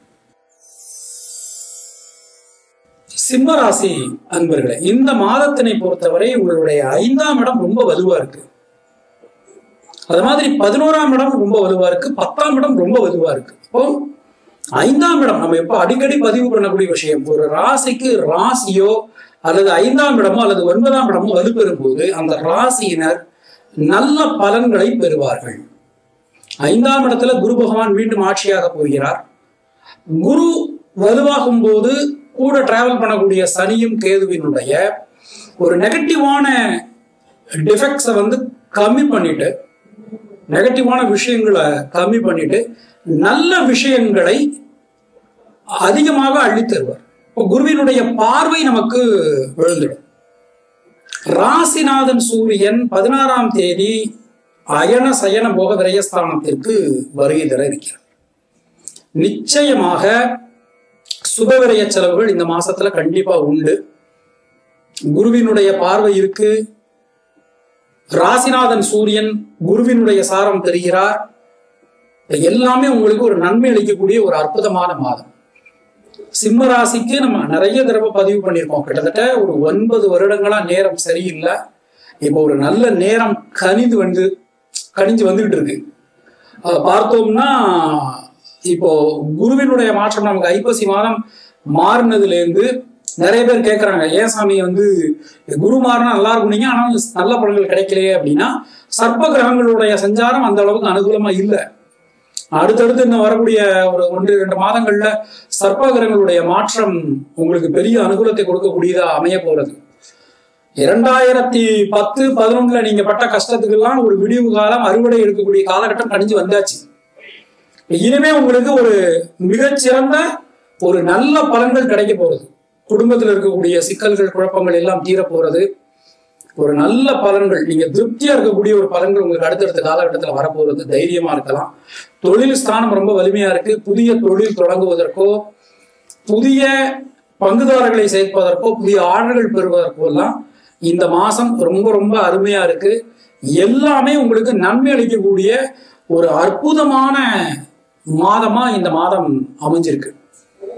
சிம்ம ராசி அன்பர்களே இந்த மாதத்தினை பொறுத்தவரை உங்களுடைய ஐந்தாம் இடம் ரொம்ப வலுவா இருக்கு அது மாதிரி பதினோராம் இடம் ரொம்ப வலுவா இருக்கு பத்தாம் இடம் ரொம்ப வலுவா இருக்கு இப்போ ஐந்தாம் இடம் நம்ம எப்ப அடிக்கடி பதிவு பண்ணக்கூடிய விஷயம் ஒரு ராசிக்கு ராசியோ அல்லது ஐந்தாம் இடமோ அல்லது ஒன்பதாம் இடமோ வலுப்பெறும் போது அந்த ராசியினர் நல்ல பலன்களை பெறுவார்கள் ஐந்தாம் இடத்துல குரு பகவான் மீண்டும் ஆட்சியாக போகிறார் குரு வலுவாகும் போது கூட டிராவல் பண்ணக்கூடிய சனியும் கேதுவினுடைய ஒரு நெகட்டிவான டிஃபெக்ட்ஸை வந்து கம்மி பண்ணிட்டு நெகட்டிவான விஷயங்களை கம்மி பண்ணிட்டு நல்ல விஷயங்களை அதிகமாக அள்ளி தருவார் இப்போ குருவினுடைய பார்வை நமக்கு விழுந்துடும் ராசிநாதன் சூரியன் பதினாறாம் தேதி அயன சயன போக விரயஸ்தானத்திற்கு வருகை தர இருக்கிறார் நிச்சயமாக சுபவிரய செலவுகள் இந்த மாசத்துல கண்டிப்பா உண்டு குருவினுடைய பார்வை இருக்கு ராசிநாதன் சூரியன் குருவினுடைய சாரம் பெறுகிறார் எல்லாமே உங்களுக்கு ஒரு நன்மை அளிக்கக்கூடிய ஒரு அற்புதமான மாதம் சிம்ம ராசிக்கு நம்ம நிறைய தடவை பதிவு பண்ணியிருக்கோம் கிட்டத்தட்ட ஒரு ஒன்பது வருடங்களா நேரம் சரியில்லை இப்போ ஒரு நல்ல நேரம் கனிந்து வந்து கனிஞ்சு வந்துகிட்டு இருக்கு அஹ் பார்த்தோம்னா இப்போ குருவினுடைய மாற்றம் நமக்கு ஐப்பசி மாதம் மாறினதுல இருந்து நிறைய பேர் கேட்கறாங்க ஏன் சாமி வந்து குரு மாறினா நல்லா இருக்கும் நீங்க ஆனா நல்ல பலன்கள் கிடைக்கலையே அப்படின்னா சர்ப்ப கிரகங்களுடைய சஞ்சாரம் அந்த அளவுக்கு அனுகூலமா இல்லை அடுத்தடுத்து இன்னும் வரக்கூடிய ஒரு ஒன்று இரண்டு மாதங்கள்ல சர்ப்ப கிரகங்களுடைய மாற்றம் உங்களுக்கு பெரிய அனுகூலத்தை கொடுக்கக்கூடியதா அமைய போறது இரண்டாயிரத்தி பத்து பதினொன்றுல நீங்க பட்ட கஷ்டத்துக்கெல்லாம் ஒரு விடிவு காலம் அறுவடை எடுக்கக்கூடிய காலகட்டம் கணிஞ்சு வந்தாச்சு இனிமே உங்களுக்கு ஒரு மிகச்சிறந்த ஒரு நல்ல பலன்கள் கிடைக்க போறது குடும்பத்தில் இருக்கக்கூடிய சிக்கல்கள் குழப்பங்கள் எல்லாம் தீர போறது ஒரு நல்ல பலன்கள் நீங்க திருப்தியா இருக்கக்கூடிய ஒரு பலன்கள் உங்களுக்கு அடுத்தடுத்த காலகட்டத்தில் வரப்போறது தைரியமா இருக்கலாம் தொழில் ஸ்தானம் ரொம்ப வலிமையா இருக்கு புதிய தொழில் தொடங்குவதற்கோ புதிய பங்குதாரர்களை சேர்ப்பதற்கோ புதிய ஆர்டர்கள் பெறுவதற்கோ எல்லாம் இந்த மாசம் ரொம்ப ரொம்ப அருமையா இருக்கு எல்லாமே உங்களுக்கு நன்மை அளிக்கக்கூடிய ஒரு அற்புதமான மாதமா இந்த மாதம் அமைஞ்சிருக்கு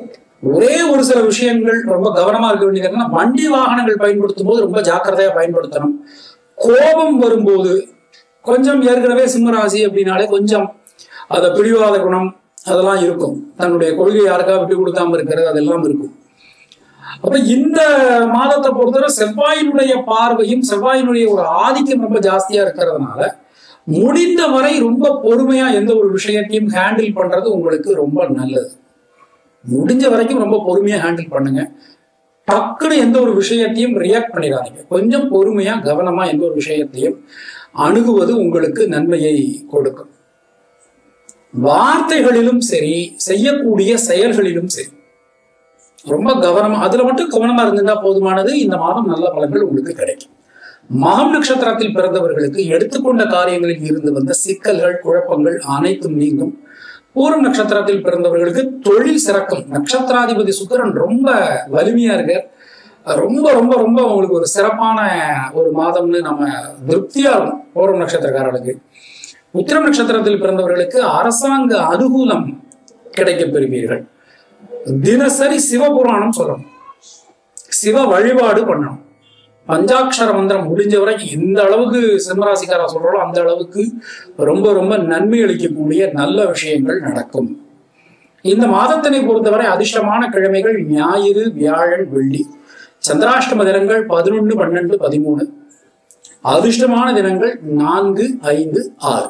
ஒரே ஒரு சில விஷயங்கள் ரொம்ப கவனமா இருக்க வேண்டியது என்னன்னா வண்டி வாகனங்கள் பயன்படுத்தும் போது ரொம்ப ஜாக்கிரதையா பயன்படுத்தணும் கோபம் வரும்போது கொஞ்சம் ஏற்கனவே சிம்மராசி அப்படின்னாலே கொஞ்சம் அத பிடிவாத குணம் அதெல்லாம் இருக்கும் தன்னுடைய கொள்கை யாருக்கா விட்டு கொடுக்காம இருக்கிறது அதெல்லாம் இருக்கும் அப்ப இந்த மாதத்தை பொறுத்தவரை செவ்வாயினுடைய பார்வையும் செவ்வாயினுடைய ஒரு ஆதிக்கம் ரொம்ப ஜாஸ்தியா இருக்கிறதுனால முடிந்த வரை ரொம்ப பொறுமையா எந்த ஒரு விஷயத்தையும் ஹேண்டில் பண்றது உங்களுக்கு ரொம்ப நல்லது முடிஞ்ச வரைக்கும் ரொம்ப பொறுமையா ஹேண்டில் பண்ணுங்க டக்குன்னு எந்த ஒரு விஷயத்தையும் ரியாக்ட் பண்ணிடாதீங்க கொஞ்சம் பொறுமையா கவனமா எந்த ஒரு விஷயத்தையும் அணுகுவது உங்களுக்கு நன்மையை கொடுக்கும் வார்த்தைகளிலும் சரி செய்யக்கூடிய செயல்களிலும் சரி ரொம்ப கவனமா அதுல மட்டும் கவனமா இருந்திருந்தா போதுமானது இந்த மாதம் நல்ல பலன்கள் உங்களுக்கு கிடைக்கும் மகம் நட்சத்திரத்தில் பிறந்தவர்களுக்கு எடுத்துக்கொண்ட காரியங்களில் இருந்து வந்த சிக்கல்கள் குழப்பங்கள் அனைத்தும் நீங்கும் பூரம் நட்சத்திரத்தில் பிறந்தவர்களுக்கு தொழில் சிறக்கும் நட்சத்திராதிபதி சுக்கிரன் ரொம்ப வலிமையா இருக்கு ரொம்ப ரொம்ப ரொம்ப உங்களுக்கு ஒரு சிறப்பான ஒரு மாதம்னு நம்ம திருப்தியா இருக்கும் பூரம் நட்சத்திரக்காரர்களுக்கு உத்திரம் நட்சத்திரத்தில் பிறந்தவர்களுக்கு அரசாங்க அனுகூலம் கிடைக்கப் பெறுவீர்கள் தினசரி சிவபுராணம் சொல்லணும் சிவ வழிபாடு பண்ணணும் பஞ்சாட்சர மந்திரம் முடிஞ்ச வரைக்கும் எந்த அளவுக்கு சிம்மராசிக்காரா சொல்றாலோ அந்த அளவுக்கு ரொம்ப ரொம்ப நன்மை அளிக்கக்கூடிய நல்ல விஷயங்கள் நடக்கும் இந்த மாதத்தினை பொறுத்தவரை அதிர்ஷ்டமான கிழமைகள் ஞாயிறு வியாழன் வெள்ளி சந்திராஷ்டம தினங்கள் பதினொன்று பன்னெண்டு பதிமூணு அதிர்ஷ்டமான தினங்கள் நான்கு ஐந்து ஆறு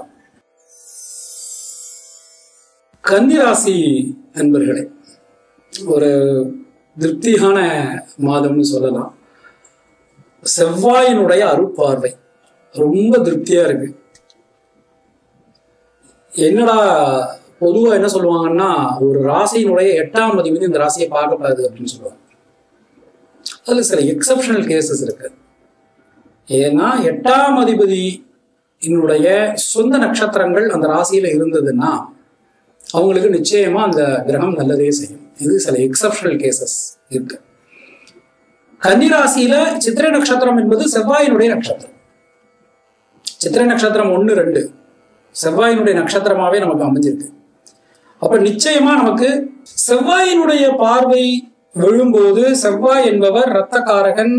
கன்னிராசி நண்பர்களே ஒரு திருப்தியான மாதம்னு சொல்லலாம் செவ்வாயினுடைய அருட்பார்வை ரொம்ப திருப்தியா இருக்கு என்னடா பொதுவா என்ன சொல்லுவாங்கன்னா ஒரு ராசியினுடைய எட்டாம் அதிபதி இந்த ராசியை பார்க்கக்கூடாது அப்படின்னு சொல்லுவாங்க அதுல சில எக்ஸப்ஷனல் கேசஸ் இருக்கு ஏன்னா எட்டாம் அதிபதி என்னுடைய சொந்த நட்சத்திரங்கள் அந்த ராசியில இருந்ததுன்னா அவங்களுக்கு நிச்சயமா அந்த கிரகம் நல்லதே செய்யும் இது சில எக்ஸப்ஷனல் கேசஸ் இருக்கு கன்னிராசியில சித்திரை நட்சத்திரம் என்பது செவ்வாயினுடைய நட்சத்திரம் சித்திரை நட்சத்திரம் ஒன்று ரெண்டு செவ்வாயினுடைய நட்சத்திரமாவே நமக்கு அமைஞ்சிருக்கு அப்ப நிச்சயமா நமக்கு செவ்வாயினுடைய பார்வை விழும்போது செவ்வாய் என்பவர் இரத்தக்காரகன்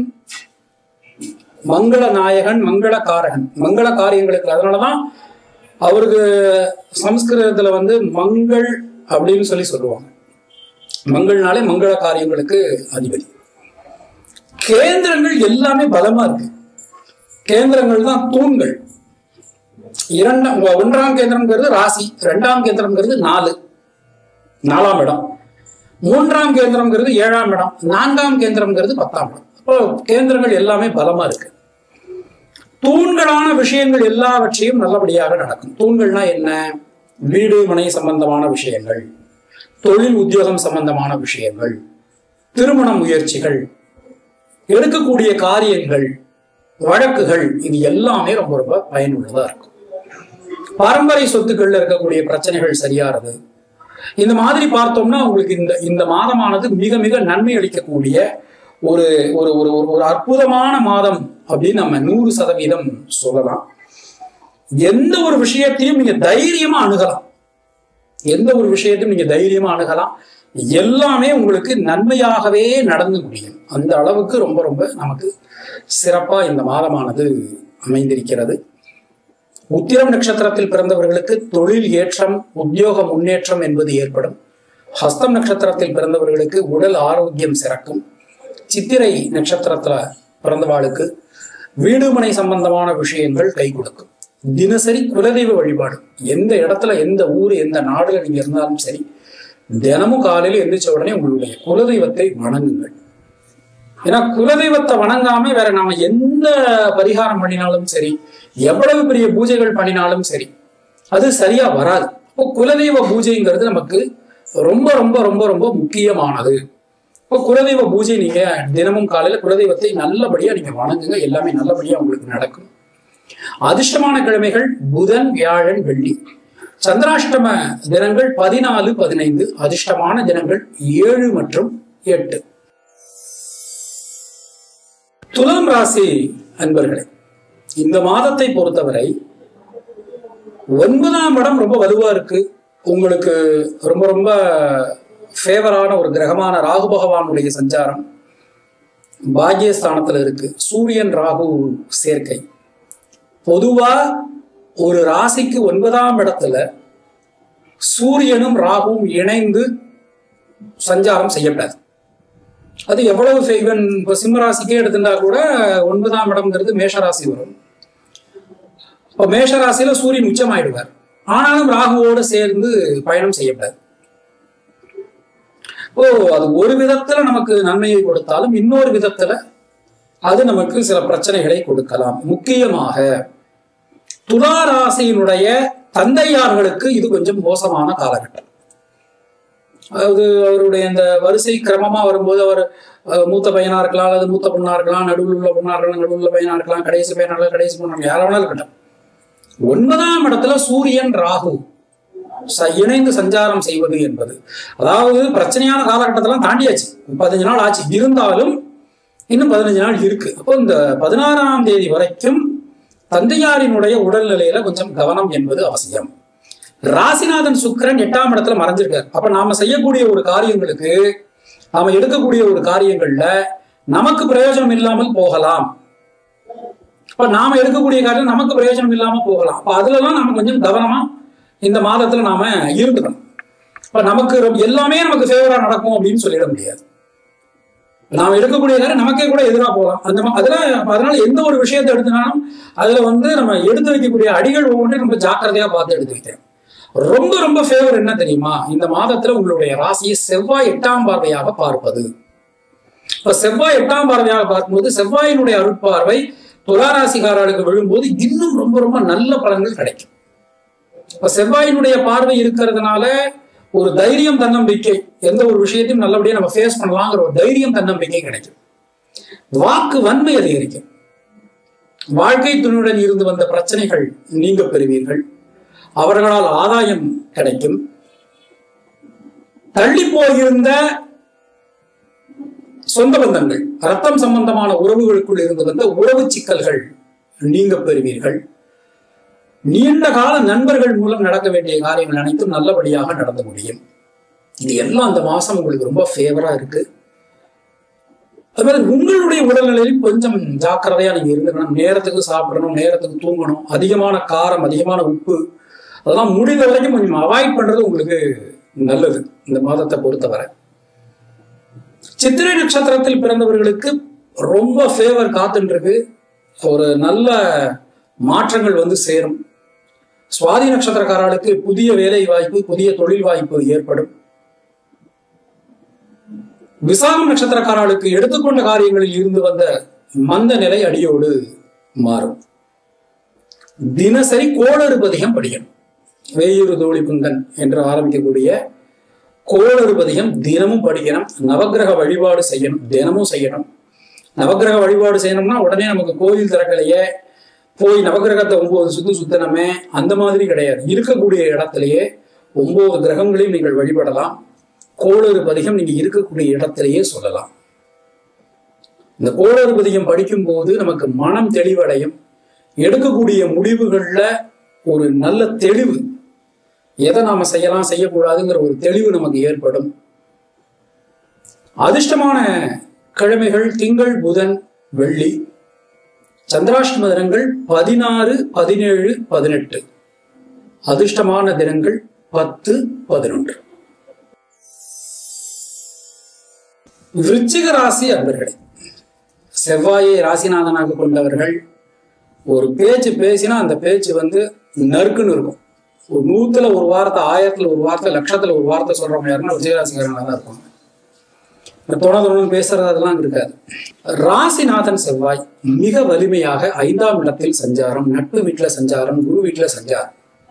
மங்கள நாயகன் மங்கள காரகன் மங்கள காரியங்களுக்கு அதனாலதான் அவருக்கு சம்ஸ்கிருதத்துல வந்து மங்கள் அப்படின்னு சொல்லி சொல்லுவாங்க மங்கள்னாலே மங்கள காரியங்களுக்கு அதிபதி கேந்திரங்கள் எல்லாமே பலமா இருக்கு கேந்திரங்கள் தான் தூண்கள் இரண்டாம் ஒன்றாம் கேந்திரம்ங்கிறது ராசி இரண்டாம் கேந்திரம்ங்கிறது நாலு நாலாம் இடம் மூன்றாம் கேந்திரம்ங்கிறது ஏழாம் இடம் நான்காம் கேந்திரம்ங்கிறது பத்தாம் இடம் அப்போ கேந்திரங்கள் எல்லாமே பலமா இருக்கு தூண்களான விஷயங்கள் எல்லாவற்றையும் நல்லபடியாக நடக்கும் தூண்கள்னா என்ன வீடு மனை சம்பந்தமான விஷயங்கள் தொழில் உத்தியோகம் சம்பந்தமான விஷயங்கள் திருமண முயற்சிகள் எடுக்கக்கூடிய காரியங்கள் வழக்குகள் இது எல்லாமே ரொம்ப ரொம்ப பயனுள்ளதா இருக்கும் பரம்பரை சொத்துக்கள்ல இருக்கக்கூடிய பிரச்சனைகள் சரியாறது இந்த மாதிரி பார்த்தோம்னா உங்களுக்கு இந்த இந்த மாதமானது மிக மிக நன்மை அளிக்கக்கூடிய ஒரு ஒரு ஒரு ஒரு ஒரு அற்புதமான மாதம் அப்படின்னு நம்ம நூறு சதவீதம் சொல்லலாம் எந்த ஒரு விஷயத்தையும் நீங்க தைரியமா அணுகலாம் எந்த ஒரு விஷயத்தையும் நீங்க தைரியமா அணுகலாம் எல்லாமே உங்களுக்கு நன்மையாகவே நடந்து முடியும் அந்த அளவுக்கு ரொம்ப ரொம்ப நமக்கு சிறப்பா இந்த மாதமானது அமைந்திருக்கிறது உத்திரம் நட்சத்திரத்தில் பிறந்தவர்களுக்கு தொழில் ஏற்றம் உத்தியோக முன்னேற்றம் என்பது ஏற்படும் ஹஸ்தம் நட்சத்திரத்தில் பிறந்தவர்களுக்கு உடல் ஆரோக்கியம் சிறக்கும் சித்திரை நட்சத்திரத்துல பிறந்தவாளுக்கு வீடுமனை சம்பந்தமான விஷயங்கள் கை கொடுக்கும் தினசரி குலதெய்வ வழிபாடு எந்த இடத்துல எந்த ஊர் எந்த நாடுல நீங்க இருந்தாலும் சரி தினமும் காலையில எந்திரிச்ச உடனே உங்களுடைய குலதெய்வத்தை வணங்குங்கள் ஏன்னா குலதெய்வத்தை வணங்காம வேற நாம எந்த பரிகாரம் பண்ணினாலும் சரி எவ்வளவு பெரிய பூஜைகள் பண்ணினாலும் சரி அது சரியா வராது இப்போ குலதெய்வ பூஜைங்கிறது நமக்கு ரொம்ப ரொம்ப ரொம்ப ரொம்ப முக்கியமானது இப்போ குலதெய்வ பூஜை நீங்க தினமும் காலையில குலதெய்வத்தை நல்லபடியா நீங்க வணங்குங்க எல்லாமே நல்லபடியா உங்களுக்கு நடக்கும் அதிர்ஷ்டமான கிழமைகள் புதன் வியாழன் வெள்ளி சந்திராஷ்டம தினங்கள் பதினாலு பதினைந்து அதிர்ஷ்டமான தினங்கள் ஏழு மற்றும் எட்டு துலாம் ராசி அன்பர்களே இந்த மாதத்தை பொறுத்தவரை ஒன்பதாம் இடம் ரொம்ப வலுவா இருக்கு உங்களுக்கு ரொம்ப ரொம்ப ஃபேவரான ஒரு கிரகமான ராகு பகவானுடைய சஞ்சாரம் பாக்யஸ்தானத்துல இருக்கு சூரியன் ராகு சேர்க்கை பொதுவா ஒரு ராசிக்கு ஒன்பதாம் இடத்துல சூரியனும் ராகுவும் இணைந்து சஞ்சாரம் செய்யப்படாது அது எவ்வளவு ஈவன் இப்போ சிம்ம ராசிக்கே எடுத்துட்டா கூட ஒன்பதாம் இடம்ங்கிறது மேஷராசி வரும் இப்போ மேஷராசியில சூரியன் உச்சமாயிடுவார் ஆனாலும் ராகுவோடு சேர்ந்து பயணம் செய்யப்படாது ஓ அது ஒரு விதத்துல நமக்கு நன்மையை கொடுத்தாலும் இன்னொரு விதத்துல அது நமக்கு சில பிரச்சனைகளை கொடுக்கலாம் முக்கியமாக துலா ராசியினுடைய தந்தையார்களுக்கு இது கொஞ்சம் மோசமான காலகட்டம் அதாவது அவருடைய இந்த வரிசை கிரமமா வரும்போது அவர் அஹ், மூத்த பையனா இருக்கலாம் அல்லது மூத்த பொண்ணா இருக்கலாம் நடுவில் உள்ள பொண்ணா இருக்கலாம் நடுவில் உள்ள பையனா இருக்கலாம் கடைசி பையனா இருக்கலாம் கடைசி பொண்ணா இருக்கலாம் யாரா வேணாலும் இருக்கட்டும் ஒன்பதாம் இடத்துல சூரியன் ராகு ச- இணைந்து சஞ்சாரம் செய்வது என்பது அதாவது பிரச்சனையான காலகட்டத்தெல்லாம் தாண்டியாச்சு பதினஞ்சு நாள் ஆச்சு இருந்தாலும் இன்னும் பதினஞ்சு நாள் இருக்கு அப்போ இந்த பதினாறாம் தேதி வரைக்கும் தந்தையாரினுடைய உடல்நிலையில கொஞ்சம் கவனம் என்பது அவசியம் ராசிநாதன் சுக்கிரன் எட்டாம் இடத்துல மறைஞ்சிருக்கார் அப்ப நாம செய்யக்கூடிய ஒரு காரியங்களுக்கு நாம எடுக்கக்கூடிய ஒரு காரியங்கள்ல நமக்கு பிரயோஜனம் இல்லாமல் போகலாம் அப்ப நாம எடுக்கக்கூடிய காரியம் நமக்கு பிரயோஜனம் இல்லாம போகலாம் அப்ப அதுலலாம் நாம கொஞ்சம் கவனமா இந்த மாதத்துல நாம இருந்துக்கணும் இப்ப நமக்கு ரொம்ப- எல்லாமே நமக்கு ஃபேவரா நடக்கும் அப்படின்னு சொல்லிட முடியாது நாம எடுக்கக்கூடிய காரியம் நமக்கே கூட எதிராக போகலாம் அந்த மா- அதுல அப்ப அதனால எந்த ஒரு விஷயத்தை எடுத்துனாலும் அதுல வந்து நம்ம எடுத்து வைக்கக்கூடிய அடிகள் ஒவ்வொன்றையும் ரொம்ப ஜாக்கிரதையா பார்த்து எடுத்து வைக்கிறோம் ரொம்ப ரொம்ப ஃபேவர் என்ன தெரியுமா இந்த மாதத்துல உங்களுடைய ராசியை செவ்வாய் எட்டாம் பார்வையாக பார்ப்பது இப்ப செவ்வாய் எட்டாம் பார்வையாக பார்க்கும்போது செவ்வாயினுடைய அருட்பார்வை துளாராசிக்காரர்களுக்கு விழும்போது இன்னும் ரொம்ப ரொம்ப நல்ல பலன்கள் கிடைக்கும் இப்ப செவ்வாயினுடைய பார்வை இருக்கிறதுனால ஒரு தைரியம் தன்னம்பிக்கை எந்த ஒரு விஷயத்தையும் நல்லபடியா நம்ம ஃபேஸ் பண்ணலாங்கிற ஒரு தைரியம் தன்னம்பிக்கை கிடைக்கும் வாக்கு வன்மை அதிகரிக்கும் வாழ்க்கை துணையுடன் இருந்து வந்த பிரச்சனைகள் நீங்க பெறுவீர்கள் அவர்களால் ஆதாயம் கிடைக்கும் தள்ளி போயிருந்த சொந்த பந்தங்கள் ரத்தம் சம்பந்தமான உறவுகளுக்குள் இருந்து வந்த உறவு சிக்கல்கள் நீங்க பெறுவீர்கள் நீண்ட கால நண்பர்கள் மூலம் நடக்க வேண்டிய காரியங்கள் அனைத்தும் நல்லபடியாக நடந்து முடியும் இது எல்லாம் அந்த மாசம் உங்களுக்கு ரொம்ப ஃபேவரா இருக்கு அது மாதிரி உங்களுடைய உடல்நிலையில் கொஞ்சம் ஜாக்கிரதையா நீங்க இருந்துக்கணும் நேரத்துக்கு சாப்பிடணும் நேரத்துக்கு தூங்கணும் அதிகமான காரம் அதிகமான உப்பு அதெல்லாம் முடிந்த வரைக்கும் கொஞ்சம் அவாய்ட் பண்றது உங்களுக்கு நல்லது இந்த மாதத்தை பொறுத்தவரை சித்திரை நட்சத்திரத்தில் பிறந்தவர்களுக்கு ரொம்ப ஃபேவர் காத்துட்டு இருக்கு ஒரு நல்ல மாற்றங்கள் வந்து சேரும் சுவாதி நட்சத்திரக்காரர்களுக்கு புதிய வேலை வாய்ப்பு புதிய தொழில் வாய்ப்பு ஏற்படும் விசாகம் நட்சத்திரக்காரர்களுக்கு எடுத்துக்கொண்ட காரியங்களில் இருந்து வந்த மந்த நிலை அடியோடு மாறும் தினசரி கோளறு பதிகம் படிக்கணும் வேயூரு தோழி குந்தன் என்று ஆரம்பிக்கக்கூடிய கோளறு பதிகம் தினமும் படிக்கணும் நவக்கிரக வழிபாடு செய்யணும் தினமும் செய்யணும் நவக்கிரக வழிபாடு செய்யணும்னா உடனே நமக்கு கோயில் திறக்கலையே போய் நவக்கிரகத்தை ஒன்பது சுத்து சுத்தனமே அந்த மாதிரி கிடையாது இருக்கக்கூடிய இடத்திலேயே ஒன்பது கிரகங்களையும் நீங்கள் வழிபடலாம் கோளறு பதிகம் நீங்க இருக்கக்கூடிய இடத்திலேயே சொல்லலாம் இந்த கோளறு பதிகம் படிக்கும்போது நமக்கு மனம் தெளிவடையும் எடுக்கக்கூடிய முடிவுகள்ல ஒரு நல்ல தெளிவு எதை நாம செய்யலாம் செய்யக்கூடாதுங்கிற ஒரு தெளிவு நமக்கு ஏற்படும் அதிர்ஷ்டமான கிழமைகள் திங்கள் புதன் வெள்ளி சந்திராஷ்டம தினங்கள் பதினாறு பதினேழு பதினெட்டு அதிர்ஷ்டமான தினங்கள் பத்து பதினொன்று விருச்சிக ராசி அன்பர்களே செவ்வாயை ராசிநாதனாக கொண்டவர்கள் ஒரு பேச்சு பேசினா அந்த பேச்சு வந்து நறுக்குன்னு இருக்கும் ஒரு நூத்துல ஒரு வார்த்தை ஆயிரத்துல ஒரு வார்த்தை லட்சத்துல ஒரு வார்த்தை சொல்றவங்க யாருன்னா விஜயராசிக்காரங்களாக தான் இருப்பாங்க இந்த தொண தொணன்னு பேசுறது அதெல்லாம் இருக்காது ராசிநாதன் செவ்வாய் மிக வலிமையாக ஐந்தாம் இடத்தில் சஞ்சாரம் நட்பு வீட்டுல சஞ்சாரம் குரு வீட்டுல சஞ்சாரம்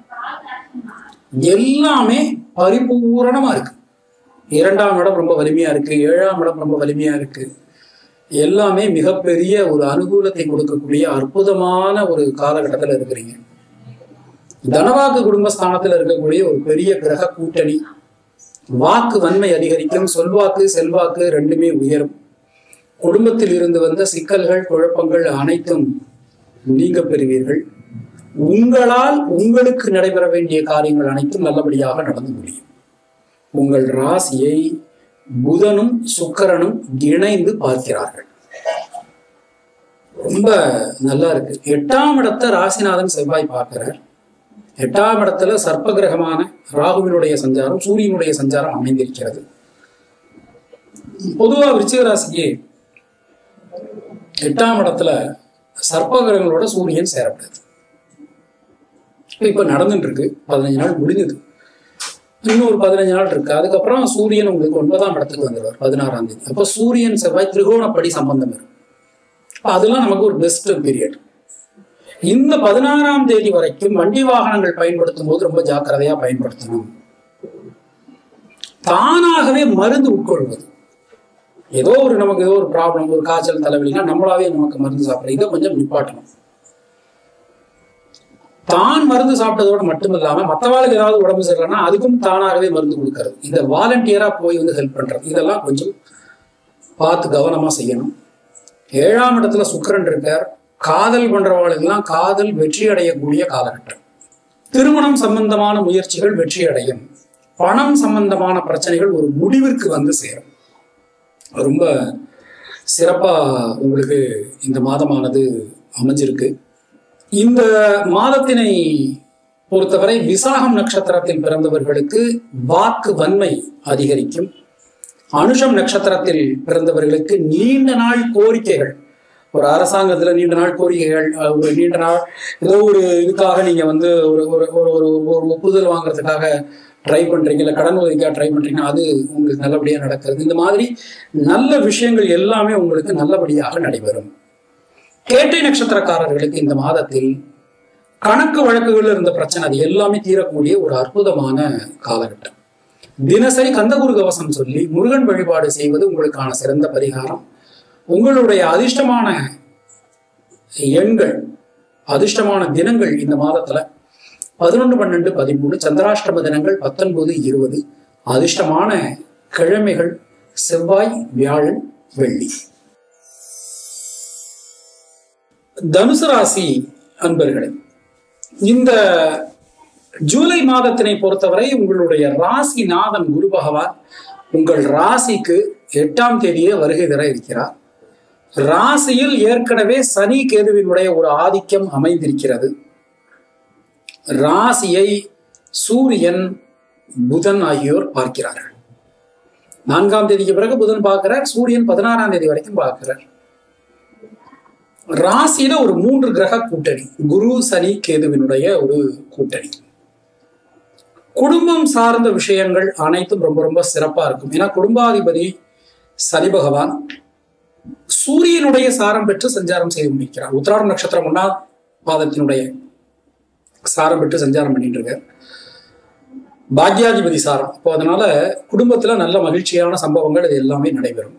எல்லாமே பரிபூரணமா இருக்கு இரண்டாம் இடம் ரொம்ப வலிமையா இருக்கு ஏழாம் இடம் ரொம்ப வலிமையா இருக்கு எல்லாமே மிகப்பெரிய ஒரு அனுகூலத்தை கொடுக்கக்கூடிய அற்புதமான ஒரு காலகட்டத்தில் இருக்கிறீங்க தனவாக்கு குடும்பஸ்தானத்தில் இருக்கக்கூடிய ஒரு பெரிய கிரக கூட்டணி வாக்கு வன்மை அதிகரிக்கும் சொல்வாக்கு செல்வாக்கு ரெண்டுமே உயரும் குடும்பத்தில் இருந்து வந்த சிக்கல்கள் குழப்பங்கள் அனைத்தும் நீங்க பெறுவீர்கள் உங்களால் உங்களுக்கு நடைபெற வேண்டிய காரியங்கள் அனைத்தும் நல்லபடியாக நடந்து முடியும் உங்கள் ராசியை புதனும் சுக்கிரனும் இணைந்து பார்க்கிறார்கள் ரொம்ப நல்லா இருக்கு எட்டாம் இடத்தை ராசிநாதன் செவ்வாய் பார்க்கிறார் எட்டாம் இடத்துல சர்ப்ப கிரகமான ராகுவினுடைய சஞ்சாரம் சூரியனுடைய சஞ்சாரம் அமைந்திருக்கிறது பொதுவா விருச்சிக ராசிக்கு எட்டாம் இடத்துல சர்ப்ப கிரகங்களோட சூரியன் சேரப்படுது இப்ப நடந்துட்டு இருக்கு பதினஞ்சு நாள் முடிஞ்சது இன்னும் ஒரு பதினஞ்சு நாள் இருக்கு அதுக்கப்புறம் சூரியன் உங்களுக்கு ஒன்பதாம் இடத்துக்கு வந்துடுவார் பதினாறாம் தேதி அப்போ சூரியன் செவ்வாய் திரிகோணப்படி சம்பந்தம் இருக்கும் அப்ப அதெல்லாம் நமக்கு ஒரு பெஸ்ட் பீரியட் இந்த பதினாறாம் தேதி வரைக்கும் வண்டி வாகனங்கள் பயன்படுத்தும் போது ரொம்ப ஜாக்கிரதையா பயன்படுத்தணும் தானாகவே மருந்து உட்கொள்வது ஏதோ ஒரு நமக்கு ஏதோ ஒரு ப்ராப்ளம் ஒரு காய்ச்சல் தலைவலினா நம்மளாவே நமக்கு மருந்து சாப்பிடுறது இதை கொஞ்சம் நிப்பாட்டணும் தான் மருந்து சாப்பிட்டதோடு மட்டும் இல்லாம மற்றவாளுக்கு ஏதாவது உடம்பு சரியில்லைன்னா அதுக்கும் தானாகவே மருந்து கொடுக்கறது இந்த வாலண்டியரா போய் வந்து ஹெல்ப் பண்றது இதெல்லாம் கொஞ்சம் பார்த்து கவனமா செய்யணும் ஏழாம் இடத்துல சுக்கிரன் இருக்கார் காதல் பண்றவர்களுக்கெல்லாம் காதல் வெற்றி அடையக்கூடிய காலகட்டம் திருமணம் சம்பந்தமான முயற்சிகள் வெற்றி அடையும் பணம் சம்பந்தமான பிரச்சனைகள் ஒரு முடிவிற்கு வந்து சேரும் ரொம்ப சிறப்பா உங்களுக்கு இந்த மாதமானது அமைஞ்சிருக்கு இந்த மாதத்தினை பொறுத்தவரை விசாகம் நட்சத்திரத்தில் பிறந்தவர்களுக்கு வாக்கு வன்மை அதிகரிக்கும் அனுஷம் நட்சத்திரத்தில் பிறந்தவர்களுக்கு நீண்ட நாள் கோரிக்கைகள் ஒரு அரசாங்கத்துல நீண்ட நாள் கோரிக்கைகள் அஹ், ஒரு நீண்ட நாள் ஏதோ ஒரு இதுக்காக நீங்க வந்து ஒரு ஒரு ஒரு ஒரு ஒரு ஒப்புதல் வாங்குறதுக்காக ட்ரை பண்றீங்க இல்ல கடன் உதவிக்காக ட்ரை பண்றீங்க அது உங்களுக்கு நல்லபடியா நடக்கிறது இந்த மாதிரி நல்ல விஷயங்கள் எல்லாமே உங்களுக்கு நல்லபடியாக நடைபெறும் கேட்டை நட்சத்திரக்காரர்களுக்கு இந்த மாதத்தில் கணக்கு வழக்குகள் இருந்த பிரச்சனை அது எல்லாமே தீரக்கூடிய ஒரு அற்புதமான காலகட்டம் தினசரி கந்தகுரு கவசம் சொல்லி முருகன் வழிபாடு செய்வது உங்களுக்கான சிறந்த பரிகாரம் உங்களுடைய அதிர்ஷ்டமான எண்கள் அதிர்ஷ்டமான தினங்கள் இந்த மாதத்துல பதினொன்று பன்னெண்டு பதிமூணு சந்திராஷ்டம தினங்கள் பத்தொன்பது இருபது அதிர்ஷ்டமான கிழமைகள் செவ்வாய் வியாழன் வெள்ளி தனுசு ராசி அன்பர்களே இந்த ஜூலை மாதத்தினை பொறுத்தவரை உங்களுடைய ராசி நாதன் குரு பகவான் உங்கள் ராசிக்கு எட்டாம் தேதியே வருகை தர இருக்கிறார் ராசியில் ஏற்கனவே சனி கேதுவினுடைய ஒரு ஆதிக்கம் அமைந்திருக்கிறது ராசியை சூரியன் புதன் ஆகியோர் பார்க்கிறார்கள் நான்காம் தேதிக்கு பிறகு புதன் பார்க்கிறார் சூரியன் பதினாறாம் தேதி வரைக்கும் பார்க்கிறார் ராசியில ஒரு மூன்று கிரக கூட்டணி குரு சனி கேதுவினுடைய ஒரு கூட்டணி குடும்பம் சார்ந்த விஷயங்கள் அனைத்தும் ரொம்ப ரொம்ப சிறப்பா இருக்கும் ஏன்னா குடும்பாதிபதி சனி பகவான் சூரியனுடைய சாரம் பெற்று சஞ்சாரம் செய்து முடிக்கிறார் உத்திராடம் நட்சத்திரம் ஒன்னாம் பாதத்தினுடைய சாரம் பெற்று சஞ்சாரம் பண்ணிட்டு இருக்கார் பாக்யாதிபதி சாரம் அப்போ அதனால குடும்பத்துல நல்ல மகிழ்ச்சியான சம்பவங்கள் இது எல்லாமே நடைபெறும்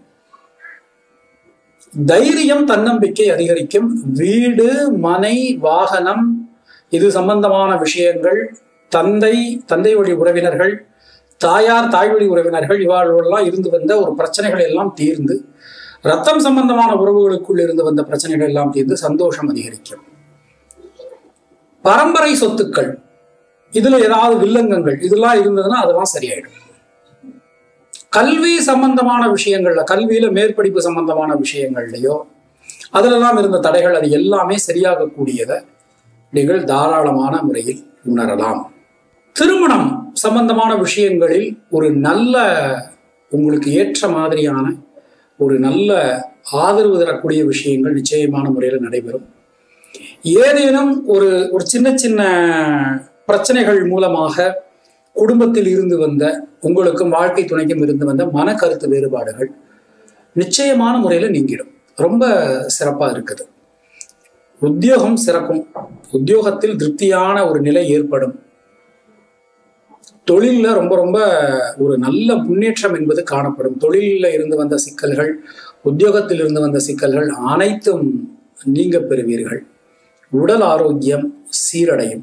தைரியம் தன்னம்பிக்கை அதிகரிக்கும் வீடு மனை வாகனம் இது சம்பந்தமான விஷயங்கள் தந்தை தந்தை வழி உறவினர்கள் தாயார் தாய் வழி உறவினர்கள் இவாளோடலாம் இருந்து வந்த ஒரு பிரச்சனைகள் எல்லாம் தீர்ந்து ரத்தம் சம்பந்தமான உறவுகளுக்குள் இருந்து வந்த பிரச்சனைகள் எல்லாம் தீர்ந்து சந்தோஷம் அதிகரிக்கும் பரம்பரை சொத்துக்கள் இதுல ஏதாவது வில்லங்கங்கள் இதெல்லாம் இருந்ததுன்னா அதெல்லாம் சரியாயிடும் கல்வி சம்பந்தமான விஷயங்கள்ல கல்வியில மேற்படிப்பு சம்பந்தமான விஷயங்கள்லயோ அதிலெல்லாம் இருந்த தடைகள் அது எல்லாமே சரியாகக்கூடியதை நீங்கள் தாராளமான முறையில் உணரலாம் திருமணம் சம்பந்தமான விஷயங்களில் ஒரு நல்ல உங்களுக்கு ஏற்ற மாதிரியான ஒரு நல்ல ஆதரவு தரக்கூடிய விஷயங்கள் நிச்சயமான முறையில் நடைபெறும் ஏதேனும் ஒரு ஒரு சின்ன சின்ன பிரச்சனைகள் மூலமாக குடும்பத்தில் இருந்து வந்த உங்களுக்கும் வாழ்க்கை துணைக்கும் இருந்து வந்த மன கருத்து வேறுபாடுகள் நிச்சயமான முறையில் நீங்கிடும் ரொம்ப சிறப்பா இருக்குது உத்தியோகம் சிறக்கும் உத்தியோகத்தில் திருப்தியான ஒரு நிலை ஏற்படும் தொழில்ல ரொம்ப ரொம்ப ஒரு நல்ல முன்னேற்றம் என்பது காணப்படும் தொழிலில் இருந்து வந்த சிக்கல்கள் உத்தியோகத்தில் இருந்து வந்த சிக்கல்கள் அனைத்தும் நீங்க பெறுவீர்கள் உடல் ஆரோக்கியம் சீரடையும்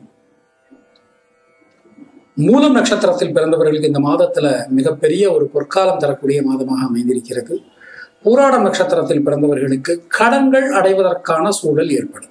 மூலம் நட்சத்திரத்தில் பிறந்தவர்களுக்கு இந்த மாதத்துல மிகப்பெரிய ஒரு பொற்காலம் தரக்கூடிய மாதமாக அமைந்திருக்கிறது பூராடம் நட்சத்திரத்தில் பிறந்தவர்களுக்கு கடன்கள் அடைவதற்கான சூழல் ஏற்படும்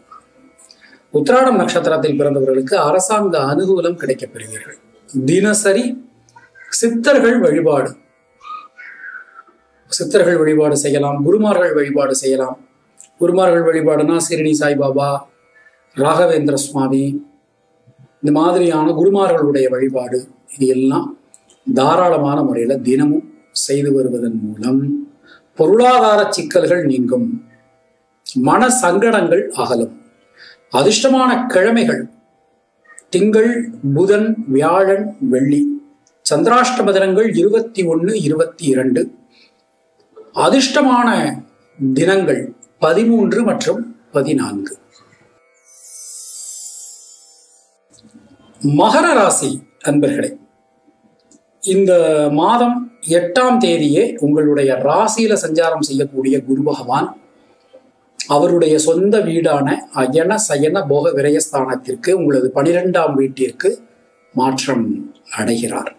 உத்திராடம் நட்சத்திரத்தில் பிறந்தவர்களுக்கு அரசாங்க அனுகூலம் கிடைக்கப் பெறுவீர்கள் தினசரி சித்தர்கள் வழிபாடு சித்தர்கள் வழிபாடு செய்யலாம் குருமார்கள் வழிபாடு செய்யலாம் குருமார்கள் வழிபாடுனா சிறுடி சாய்பாபா ராகவேந்திர சுவாமி இந்த மாதிரியான குருமார்களுடைய வழிபாடு இது எல்லாம் தாராளமான முறையில் தினமும் செய்து வருவதன் மூலம் பொருளாதார சிக்கல்கள் நீங்கும் மன சங்கடங்கள் அகலும் அதிர்ஷ்டமான கிழமைகள் திங்கள் புதன் வியாழன் வெள்ளி சந்திராஷ்டம தினங்கள் இருபத்தி ஒன்று இருபத்தி இரண்டு அதிர்ஷ்டமான தினங்கள் பதிமூன்று மற்றும் பதினான்கு மகர ராசி அன்பர்களே இந்த மாதம் எட்டாம் தேதியே உங்களுடைய ராசியில சஞ்சாரம் செய்யக்கூடிய குரு பகவான் அவருடைய சொந்த வீடான அயன சயன போக விரயஸ்தானத்திற்கு உங்களது பனிரெண்டாம் வீட்டிற்கு மாற்றம் அடைகிறார்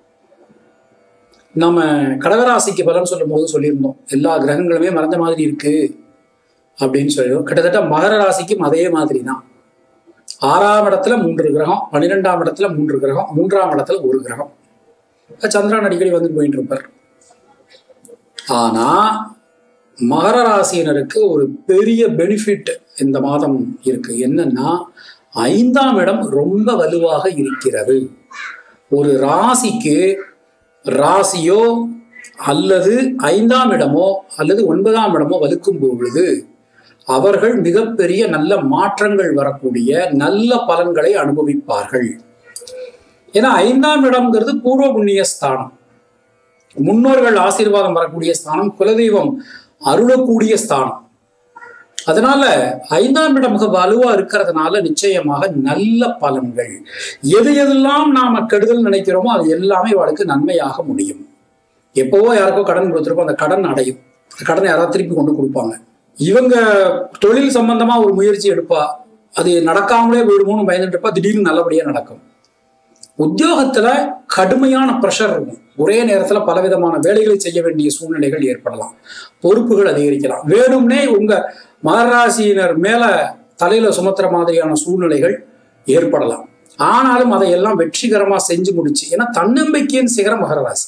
நம்ம கடகராசிக்கு பலன் சொல்லும் போது சொல்லியிருந்தோம் எல்லா கிரகங்களுமே மறைஞ்ச மாதிரி இருக்கு அப்படின்னு சொல்லிடுவோம் கிட்டத்தட்ட மகர ராசிக்கும் அதே மாதிரி தான் ஆறாம் இடத்துல மூன்று கிரகம் பன்னிரெண்டாம் இடத்துல மூன்று கிரகம் மூன்றாம் இடத்துல ஒரு கிரகம் சந்திரன் அடிக்கடி வந்து போயிட்டு இருப்பார் ஆனா மகர ராசியினருக்கு ஒரு பெரிய பெனிஃபிட் இந்த மாதம் இருக்கு என்னன்னா ஐந்தாம் இடம் ரொம்ப வலுவாக இருக்கிறது ஒரு ராசிக்கு ராசியோ அல்லது ஐந்தாம் இடமோ அல்லது ஒன்பதாம் இடமோ வலுக்கும் பொழுது அவர்கள் மிகப்பெரிய நல்ல மாற்றங்கள் வரக்கூடிய நல்ல பலன்களை அனுபவிப்பார்கள் ஏன்னா ஐந்தாம் இடம்ங்கிறது பூர்வ புண்ணிய ஸ்தானம் முன்னோர்கள் ஆசீர்வாதம் வரக்கூடிய ஸ்தானம் குலதெய்வம் அருளக்கூடிய ஸ்தானம் அதனால ஐந்தாம் இடம் மிக வலுவா இருக்கிறதுனால நிச்சயமாக நல்ல பலன்கள் எது எதெல்லாம் நாம கெடுதல் நினைக்கிறோமோ அது எல்லாமே அவளுக்கு நன்மையாக முடியும் எப்பவோ யாருக்கோ கடன் கொடுத்துருப்போம் அந்த கடன் அடையும் அந்த கடனை யாராவது திருப்பி கொண்டு கொடுப்பாங்க இவங்க தொழில் சம்பந்தமா ஒரு முயற்சி எடுப்பா அது நடக்காமலே போயிடுமோன்னு பயந்துட்டு இருப்பா திடீர்னு நல்லபடியா நடக்கும் உத்தியோகத்துல கடுமையான ப்ரெஷர் இருக்கும் ஒரே நேரத்துல பலவிதமான வேலைகளை செய்ய வேண்டிய சூழ்நிலைகள் ஏற்படலாம் பொறுப்புகள் அதிகரிக்கலாம் வேணும்னே உங்க மகராசியினர் மேல தலையில சுமத்துற மாதிரியான சூழ்நிலைகள் ஏற்படலாம் ஆனாலும் அதையெல்லாம் வெற்றிகரமா செஞ்சு முடிச்சு ஏன்னா தன்னம்பிக்கையின் சிகரம் மகராசி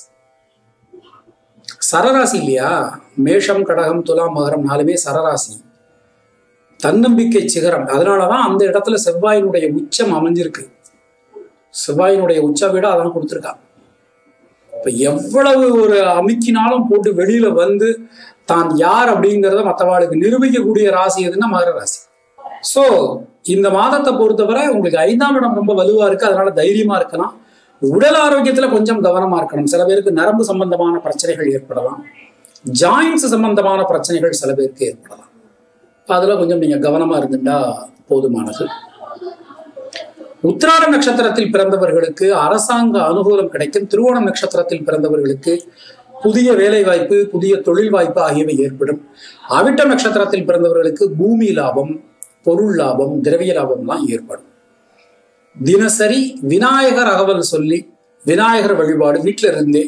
சரராசி இல்லையா மேஷம் கடகம் துலாம் மகரம் நாலுமே சரராசி தன்னம்பிக்கை சிகரம் அதனாலதான் அந்த இடத்துல செவ்வாயினுடைய உச்சம் அமைஞ்சிருக்கு செவ்வாயினுடைய உச்ச வீட அதான் கொடுத்துருக்கா இப்ப எவ்வளவு ஒரு அமுக்கினாலும் போட்டு வெளியில வந்து தான் யார் அப்படிங்கிறத மற்றவாளுக்கு நிரூபிக்கக்கூடிய ராசி எதுன்னா மகர ராசி சோ இந்த மாதத்தை பொறுத்தவரை உங்களுக்கு ஐந்தாம் இடம் ரொம்ப வலுவா இருக்கு அதனால தைரியமா இருக்கலாம் உடல் ஆரோக்கியத்துல கொஞ்சம் கவனமா இருக்கணும் சில பேருக்கு நரம்பு சம்பந்தமான பிரச்சனைகள் ஏற்படலாம் ஜாயின்ஸ் சம்பந்தமான பிரச்சனைகள் சில பேருக்கு ஏற்படலாம் அதுல கொஞ்சம் நீங்க கவனமா இருந்துட்டா போதுமானது உத்திராட நட்சத்திரத்தில் பிறந்தவர்களுக்கு அரசாங்க அனுகூலம் கிடைக்கும் திருவோணம் நட்சத்திரத்தில் பிறந்தவர்களுக்கு புதிய வேலை வாய்ப்பு புதிய தொழில் வாய்ப்பு ஆகியவை ஏற்படும் அவிட்ட நட்சத்திரத்தில் பிறந்தவர்களுக்கு பூமி லாபம் பொருள் லாபம் திரவிய லாபம்லாம் ஏற்படும் தினசரி விநாயகர் அகவல் சொல்லி விநாயகர் வழிபாடு வீட்டில இருந்தே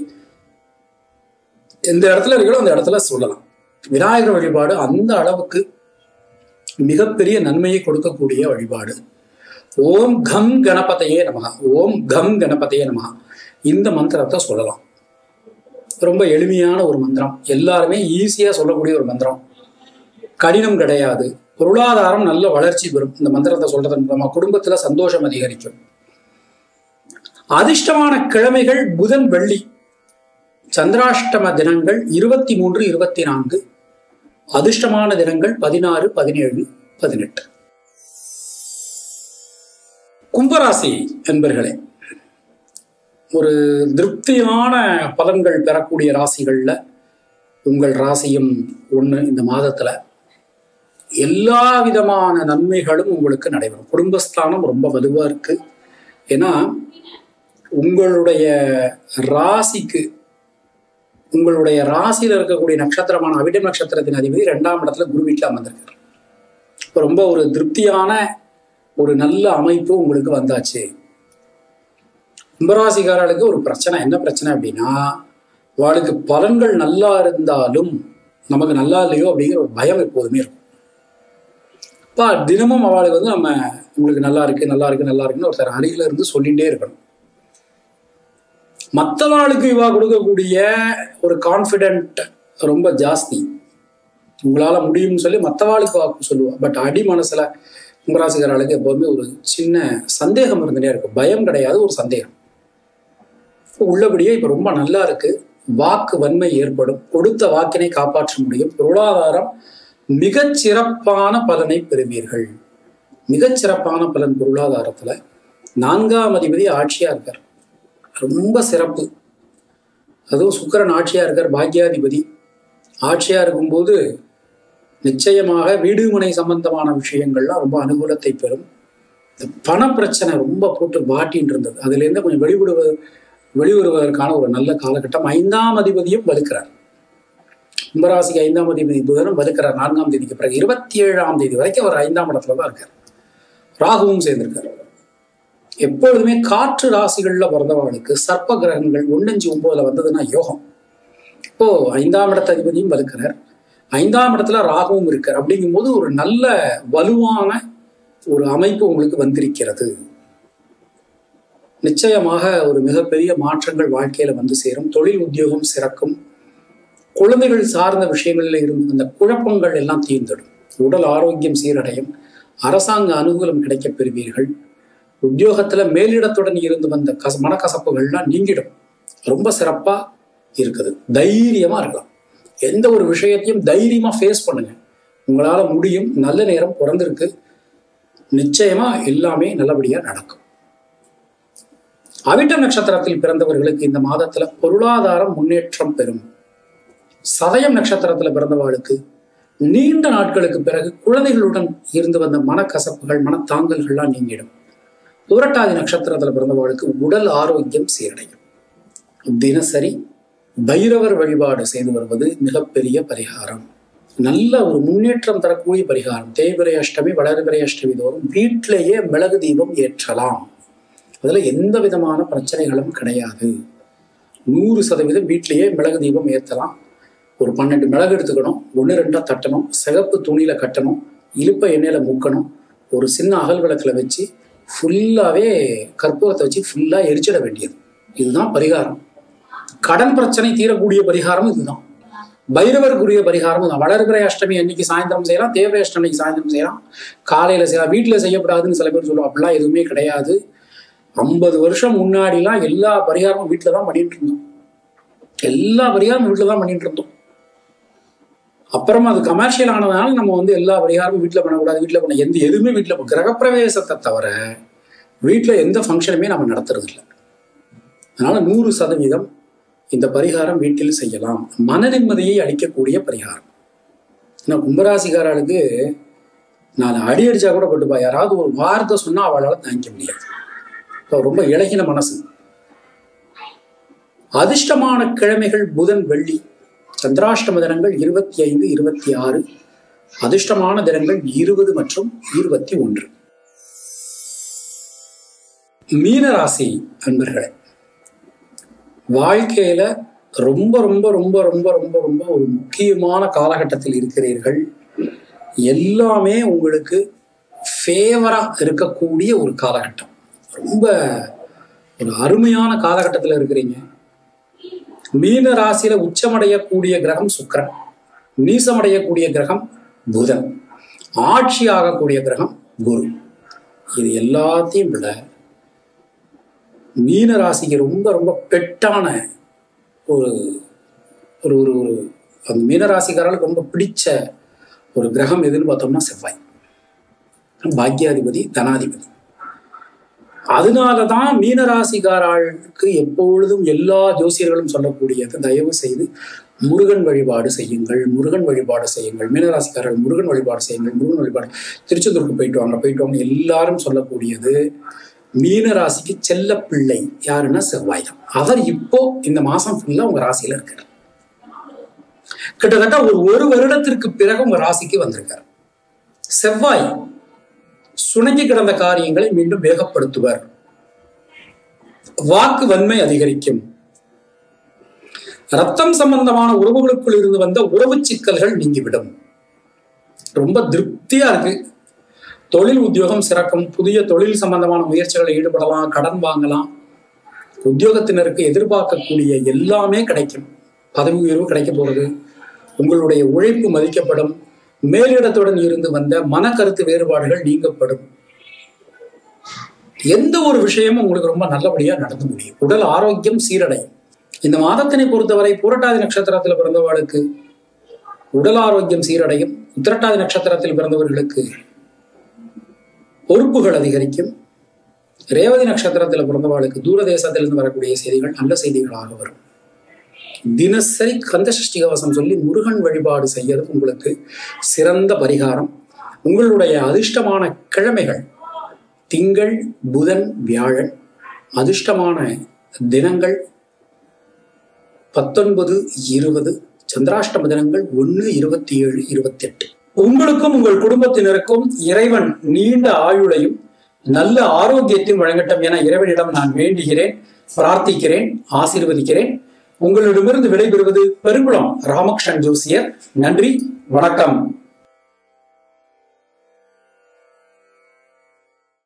எந்த இடத்துல இருக்கோ அந்த இடத்துல சொல்லலாம் விநாயகர் வழிபாடு அந்த அளவுக்கு மிகப்பெரிய நன்மையை கொடுக்கக்கூடிய வழிபாடு ஓம் கம் கணபதையே நமகா ஓம் கம் கணபதையே நமகா இந்த மந்திரத்தை சொல்லலாம் ரொம்ப எளிமையான ஒரு மந்திரம் எல்லாருமே ஈஸியா சொல்லக்கூடிய ஒரு மந்திரம் கடினம் கிடையாது பொருளாதாரம் நல்ல வளர்ச்சி பெறும் இந்த மந்திரத்தை சொல்றதன் மூலமா குடும்பத்துல சந்தோஷம் அதிகரிக்கும் அதிர்ஷ்டமான கிழமைகள் புதன் வெள்ளி சந்திராஷ்டம தினங்கள் இருபத்தி மூன்று இருபத்தி நான்கு அதிர்ஷ்டமான தினங்கள் பதினாறு பதினேழு பதினெட்டு கும்பராசி என்பர்களே ஒரு திருப்தியான பலன்கள் பெறக்கூடிய ராசிகள்ல உங்கள் ராசியும் ஒண்ணு இந்த மாதத்துல எல்லா விதமான நன்மைகளும் உங்களுக்கு நடைபெறும் குடும்பஸ்தானம் ரொம்ப வலுவா இருக்கு ஏன்னா உங்களுடைய ராசிக்கு உங்களுடைய ராசியில இருக்கக்கூடிய நட்சத்திரமான அவிடம் நட்சத்திரத்தின் அதிபதி ரெண்டாம் இடத்துல குரு வீட்டில் அமர்ந்திருக்கார் இப்போ ரொம்ப ஒரு திருப்தியான ஒரு நல்ல அமைப்பு உங்களுக்கு வந்தாச்சு கும்பராசிக்காரர்களுக்கு ஒரு பிரச்சனை என்ன பிரச்சனை அப்படின்னா அவளுக்கு பலன்கள் நல்லா இருந்தாலும் நமக்கு நல்லா இல்லையோ அப்படிங்கிற ஒரு பயம் எப்போதுமே இருக்கும் இப்போ தினமும் அவளுக்கு வந்து நம்ம உங்களுக்கு நல்லா இருக்கு நல்லா இருக்கு நல்லா இருக்குன்னு ஒருத்தர் அருகில இருந்து சொல்லிகிட்டே இருக்கணும் மற்றவாளுக்கு இவா கொடுக்கக்கூடிய ஒரு கான்ஃபிடென்ட் ரொம்ப ஜாஸ்தி உங்களால முடியும்னு சொல்லி மற்றவாளுக்கு வாக்கு சொல்லுவா பட் அடி மனசுல கும்பராசிக்காரர்களுக்கு எப்போதுமே ஒரு சின்ன சந்தேகம் இருந்துட்டே இருக்கும் பயம் கிடையாது ஒரு சந்தேகம் உள்ளபடியே இப்ப ரொம்ப நல்லா இருக்கு வாக்கு வன்மை ஏற்படும் கொடுத்த வாக்கினை காப்பாற்ற முடியும் பொருளாதாரம் மிகச் சிறப்பான பலனை பெறுவீர்கள் மிகச் சிறப்பான பலன் பொருளாதாரத்துல நான்காம் அதிபதி ஆட்சியா இருக்கார் ரொம்ப சிறப்பு அதுவும் சுக்கரன் ஆட்சியா இருக்கார் பாக்யாதிபதி ஆட்சியா இருக்கும்போது நிச்சயமாக வீடு மனை சம்பந்தமான விஷயங்கள்லாம் ரொம்ப அனுகூலத்தை பெறும் இந்த பண பிரச்சனை ரொம்ப போட்டு வாட்டின்னு இருந்தது அதுல இருந்து கொஞ்சம் வெளிவிடுவது வெளிவருவதற்கான ஒரு நல்ல காலகட்டம் ஐந்தாம் அதிபதியும் வலுக்கிறார் கும்பராசிக்கு ஐந்தாம் அதிபதி புதனும் வலுக்கிறார் நான்காம் தேதிக்கு பிறகு இருபத்தி ஏழாம் தேதி வரைக்கும் அவர் ஐந்தாம் இடத்துல தான் இருக்கார் ராகுவும் சேர்ந்திருக்கார் எப்பொழுதுமே காற்று ராசிகள்ல பிறந்தவர்களுக்கு சர்ப்ப கிரகங்கள் ஒன்னஞ்சு ஒன்பதுல வந்ததுன்னா யோகம் இப்போ ஐந்தாம் இடத்த அதிபதியும் வலுக்கிறார் ஐந்தாம் இடத்துல ராகுவும் இருக்கார் அப்படிங்கும்போது ஒரு நல்ல வலுவான ஒரு அமைப்பு உங்களுக்கு வந்திருக்கிறது நிச்சயமாக ஒரு மிகப்பெரிய மாற்றங்கள் வாழ்க்கையில வந்து சேரும் தொழில் உத்தியோகம் சிறக்கும் குழந்தைகள் சார்ந்த விஷயங்கள்ல இருந்து அந்த குழப்பங்கள் எல்லாம் தீர்ந்துடும் உடல் ஆரோக்கியம் சீரடையும் அரசாங்க அனுகூலம் கிடைக்கப் பெறுவீர்கள் உத்தியோகத்துல மேலிடத்துடன் இருந்து வந்த கச மனக்கசப்புகள்லாம் நீங்கிடும் ரொம்ப சிறப்பா இருக்குது தைரியமா இருக்கலாம் எந்த ஒரு விஷயத்தையும் தைரியமா ஃபேஸ் பண்ணுங்க உங்களால முடியும் நல்ல நேரம் பிறந்திருக்கு நிச்சயமா எல்லாமே நல்லபடியா நடக்கும் அவிட்ட நட்சத்திரத்தில் பிறந்தவர்களுக்கு இந்த மாதத்துல பொருளாதாரம் முன்னேற்றம் பெறும் சதயம் நட்சத்திரத்துல பிறந்தவர்களுக்கு நீண்ட நாட்களுக்கு பிறகு குழந்தைகளுடன் இருந்து வந்த மனக்கசப்புகள் மனத்தாங்கல்கள்லாம் நீங்கிடும் புரட்டாதி நட்சத்திரத்துல பிறந்தவர்களுக்கு உடல் ஆரோக்கியம் சீரடையும் தினசரி பைரவர் வழிபாடு செய்து வருவது மிகப்பெரிய பரிகாரம் நல்ல ஒரு முன்னேற்றம் தரக்கூடிய பரிகாரம் தேய்பிரை அஷ்டமி வளர்பிரை அஷ்டமி தோறும் வீட்டிலேயே மிளகு தீபம் ஏற்றலாம் அதுல எந்த விதமான பிரச்சனைகளும் கிடையாது நூறு சதவீதம் வீட்டிலேயே மிளகு தீபம் ஏற்றலாம் ஒரு பன்னெண்டு மிளகு எடுத்துக்கணும் ஒன்று ரெண்டா தட்டணும் சிகப்பு துணியில கட்டணும் இழுப்ப எண்ணெயில முக்கணும் ஒரு சின்ன அகல் விளக்குல வச்சு ஃபுல்லாவே கற்பூரத்தை வச்சு ஃபுல்லா எரிச்சிட வேண்டியது இதுதான் பரிகாரம் கடன் பிரச்சனை தீரக்கூடிய பரிகாரம் இதுதான் பைரவருக்குரிய பரிகாரம் தான் வளர்பிறை அஷ்டமி அன்னைக்கு சாயந்தரம் செய்யலாம் தேவரை அஷ்டமிக்கு சாயந்தரம் செய்யலாம் காலையில செய்யலாம் வீட்டுல செய்யப்படாதுன்னு சில பேர் சொல்லுவோம் அப்படிலாம் எதுவுமே கிடையாது ஐம்பது வருஷம் முன்னாடிலாம் எல்லா பரிகாரமும் வீட்டில தான் பண்ணிட்டு இருந்தோம் எல்லா பரிகாரமும் வீட்டில தான் பண்ணிட்டு இருந்தோம் அப்புறமா அது கமர்ஷியல் ஆனதுனால நம்ம வந்து எல்லா பரிகாரமும் வீட்டில் பண்ணக்கூடாது வீட்டில் பண்ண எந்த எதுவுமே வீட்டில் கிரகப்பிரவேசத்தை தவிர வீட்டில் எந்த ஃபங்க்ஷனுமே நம்ம நடத்துறது இல்லை அதனால நூறு சதவீதம் இந்த பரிகாரம் வீட்டில் செய்யலாம் மன நிம்மதியை அளிக்கக்கூடிய பரிகாரம் ஏன்னா கும்பராசிக்காரர்களுக்கு நான் அடி அடிச்சா கூட பட்டுப்பா யாராவது ஒரு வார்த்தை சொன்னா அவளால தாங்கிக்க முடியாது இப்போ ரொம்ப இலகின மனசு அதிர்ஷ்டமான கிழமைகள் புதன் வெள்ளி சந்திராஷ்டம தினங்கள் இருபத்தி ஐந்து இருபத்தி ஆறு அதிர்ஷ்டமான தினங்கள் இருபது மற்றும் இருபத்தி ஒன்று மீனராசி அன்பர்களே வாழ்க்கையில ரொம்ப ரொம்ப ரொம்ப ரொம்ப ரொம்ப ரொம்ப ஒரு முக்கியமான காலகட்டத்தில் இருக்கிறீர்கள் எல்லாமே உங்களுக்கு ஃபேவரா இருக்கக்கூடிய ஒரு காலகட்டம் ரொம்ப ஒரு அருமையான காலகட்டத்தில் இருக்கிறீங்க மீன ராசியில உச்சமடையக்கூடிய கிரகம் சுக்கரன் நீசமடையக்கூடிய கிரகம் புதன் ஆட்சி ஆகக்கூடிய கிரகம் குரு இது எல்லாத்தையும் விட மீன ராசிக்கு ரொம்ப ரொம்ப பெட்டான ஒரு ஒரு ஒரு ஒரு அந்த மீனராசிக்காரர்களுக்கு ரொம்ப பிடிச்ச ஒரு கிரகம் எதுன்னு பார்த்தோம்னா செவ்வாய் பாக்யாதிபதி தனாதிபதி அதனாலதான் மீனராசிக்காரர்களுக்கு எப்பொழுதும் எல்லா ஜோசியர்களும் சொல்லக்கூடியது தயவு செய்து முருகன் வழிபாடு செய்யுங்கள் முருகன் வழிபாடு செய்யுங்கள் மீனராசிக்காரர்கள் முருகன் வழிபாடு செய்யுங்கள் முருகன் வழிபாடு திருச்செந்தூருக்கு போயிட்டு வாங்க போயிட்டு வாங்க எல்லாரும் சொல்லக்கூடியது மீனராசிக்கு செல்ல பிள்ளை யாருன்னா செவ்வாய் தான் அவர் இப்போ இந்த மாசம் ஃபுல்லா உங்க ராசியில இருக்கார் கிட்டத்தட்ட ஒரு ஒரு வருடத்திற்கு பிறகு உங்க ராசிக்கு வந்திருக்கார் செவ்வாய் சுணங்கி கிடந்த காரியங்களை மீண்டும் வேகப்படுத்துவர் வாக்கு வன்மை அதிகரிக்கும் ரத்தம் சம்பந்தமான உறவுகளுக்குள் இருந்து வந்த உறவு சிக்கல்கள் நீங்கிவிடும் ரொம்ப திருப்தியா இருக்கு தொழில் உத்தியோகம் சிறக்கும் புதிய தொழில் சம்பந்தமான முயற்சிகளை ஈடுபடலாம் கடன் வாங்கலாம் உத்தியோகத்தினருக்கு எதிர்பார்க்கக்கூடிய எல்லாமே கிடைக்கும் பதவி உயர்வு கிடைக்க போறது உங்களுடைய உழைப்பு மதிக்கப்படும் மேலிடத்துடன் இருந்து வந்த மனக்கருத்து வேறுபாடுகள் நீங்கப்படும் எந்த ஒரு விஷயமும் உங்களுக்கு ரொம்ப நல்லபடியா நடந்து முடியும் உடல் ஆரோக்கியம் சீரடையும் இந்த மாதத்தினை பொறுத்தவரை பூரட்டாதி நட்சத்திரத்தில் பிறந்தவர்களுக்கு உடல் ஆரோக்கியம் சீரடையும் உத்திரட்டாதி நட்சத்திரத்தில் பிறந்தவர்களுக்கு பொறுப்புகள் அதிகரிக்கும் ரேவதி நட்சத்திரத்தில் பிறந்தவர்களுக்கு தூரதேசத்திலிருந்து வரக்கூடிய செய்திகள் நல்ல செய்திகளாக வரும் தினசரி கந்த சஷ்டி கவசம் சொல்லி முருகன் வழிபாடு செய்யறது உங்களுக்கு சிறந்த பரிகாரம் உங்களுடைய அதிர்ஷ்டமான கிழமைகள் திங்கள் புதன் வியாழன் அதிர்ஷ்டமான தினங்கள் பத்தொன்பது இருபது சந்திராஷ்டம தினங்கள் ஒன்று இருபத்தி ஏழு இருபத்தி எட்டு உங்களுக்கும் உங்கள் குடும்பத்தினருக்கும் இறைவன் நீண்ட ஆயுளையும் நல்ல ஆரோக்கியத்தையும் வழங்கட்டும் என இறைவனிடம் நான் வேண்டுகிறேன் பிரார்த்திக்கிறேன் ஆசீர்வதிக்கிறேன் உங்களிடமிருந்து விடைபெறுவது பெருங்குளம் ராமகிருஷ்ணன் ஜோசியர் நன்றி வணக்கம்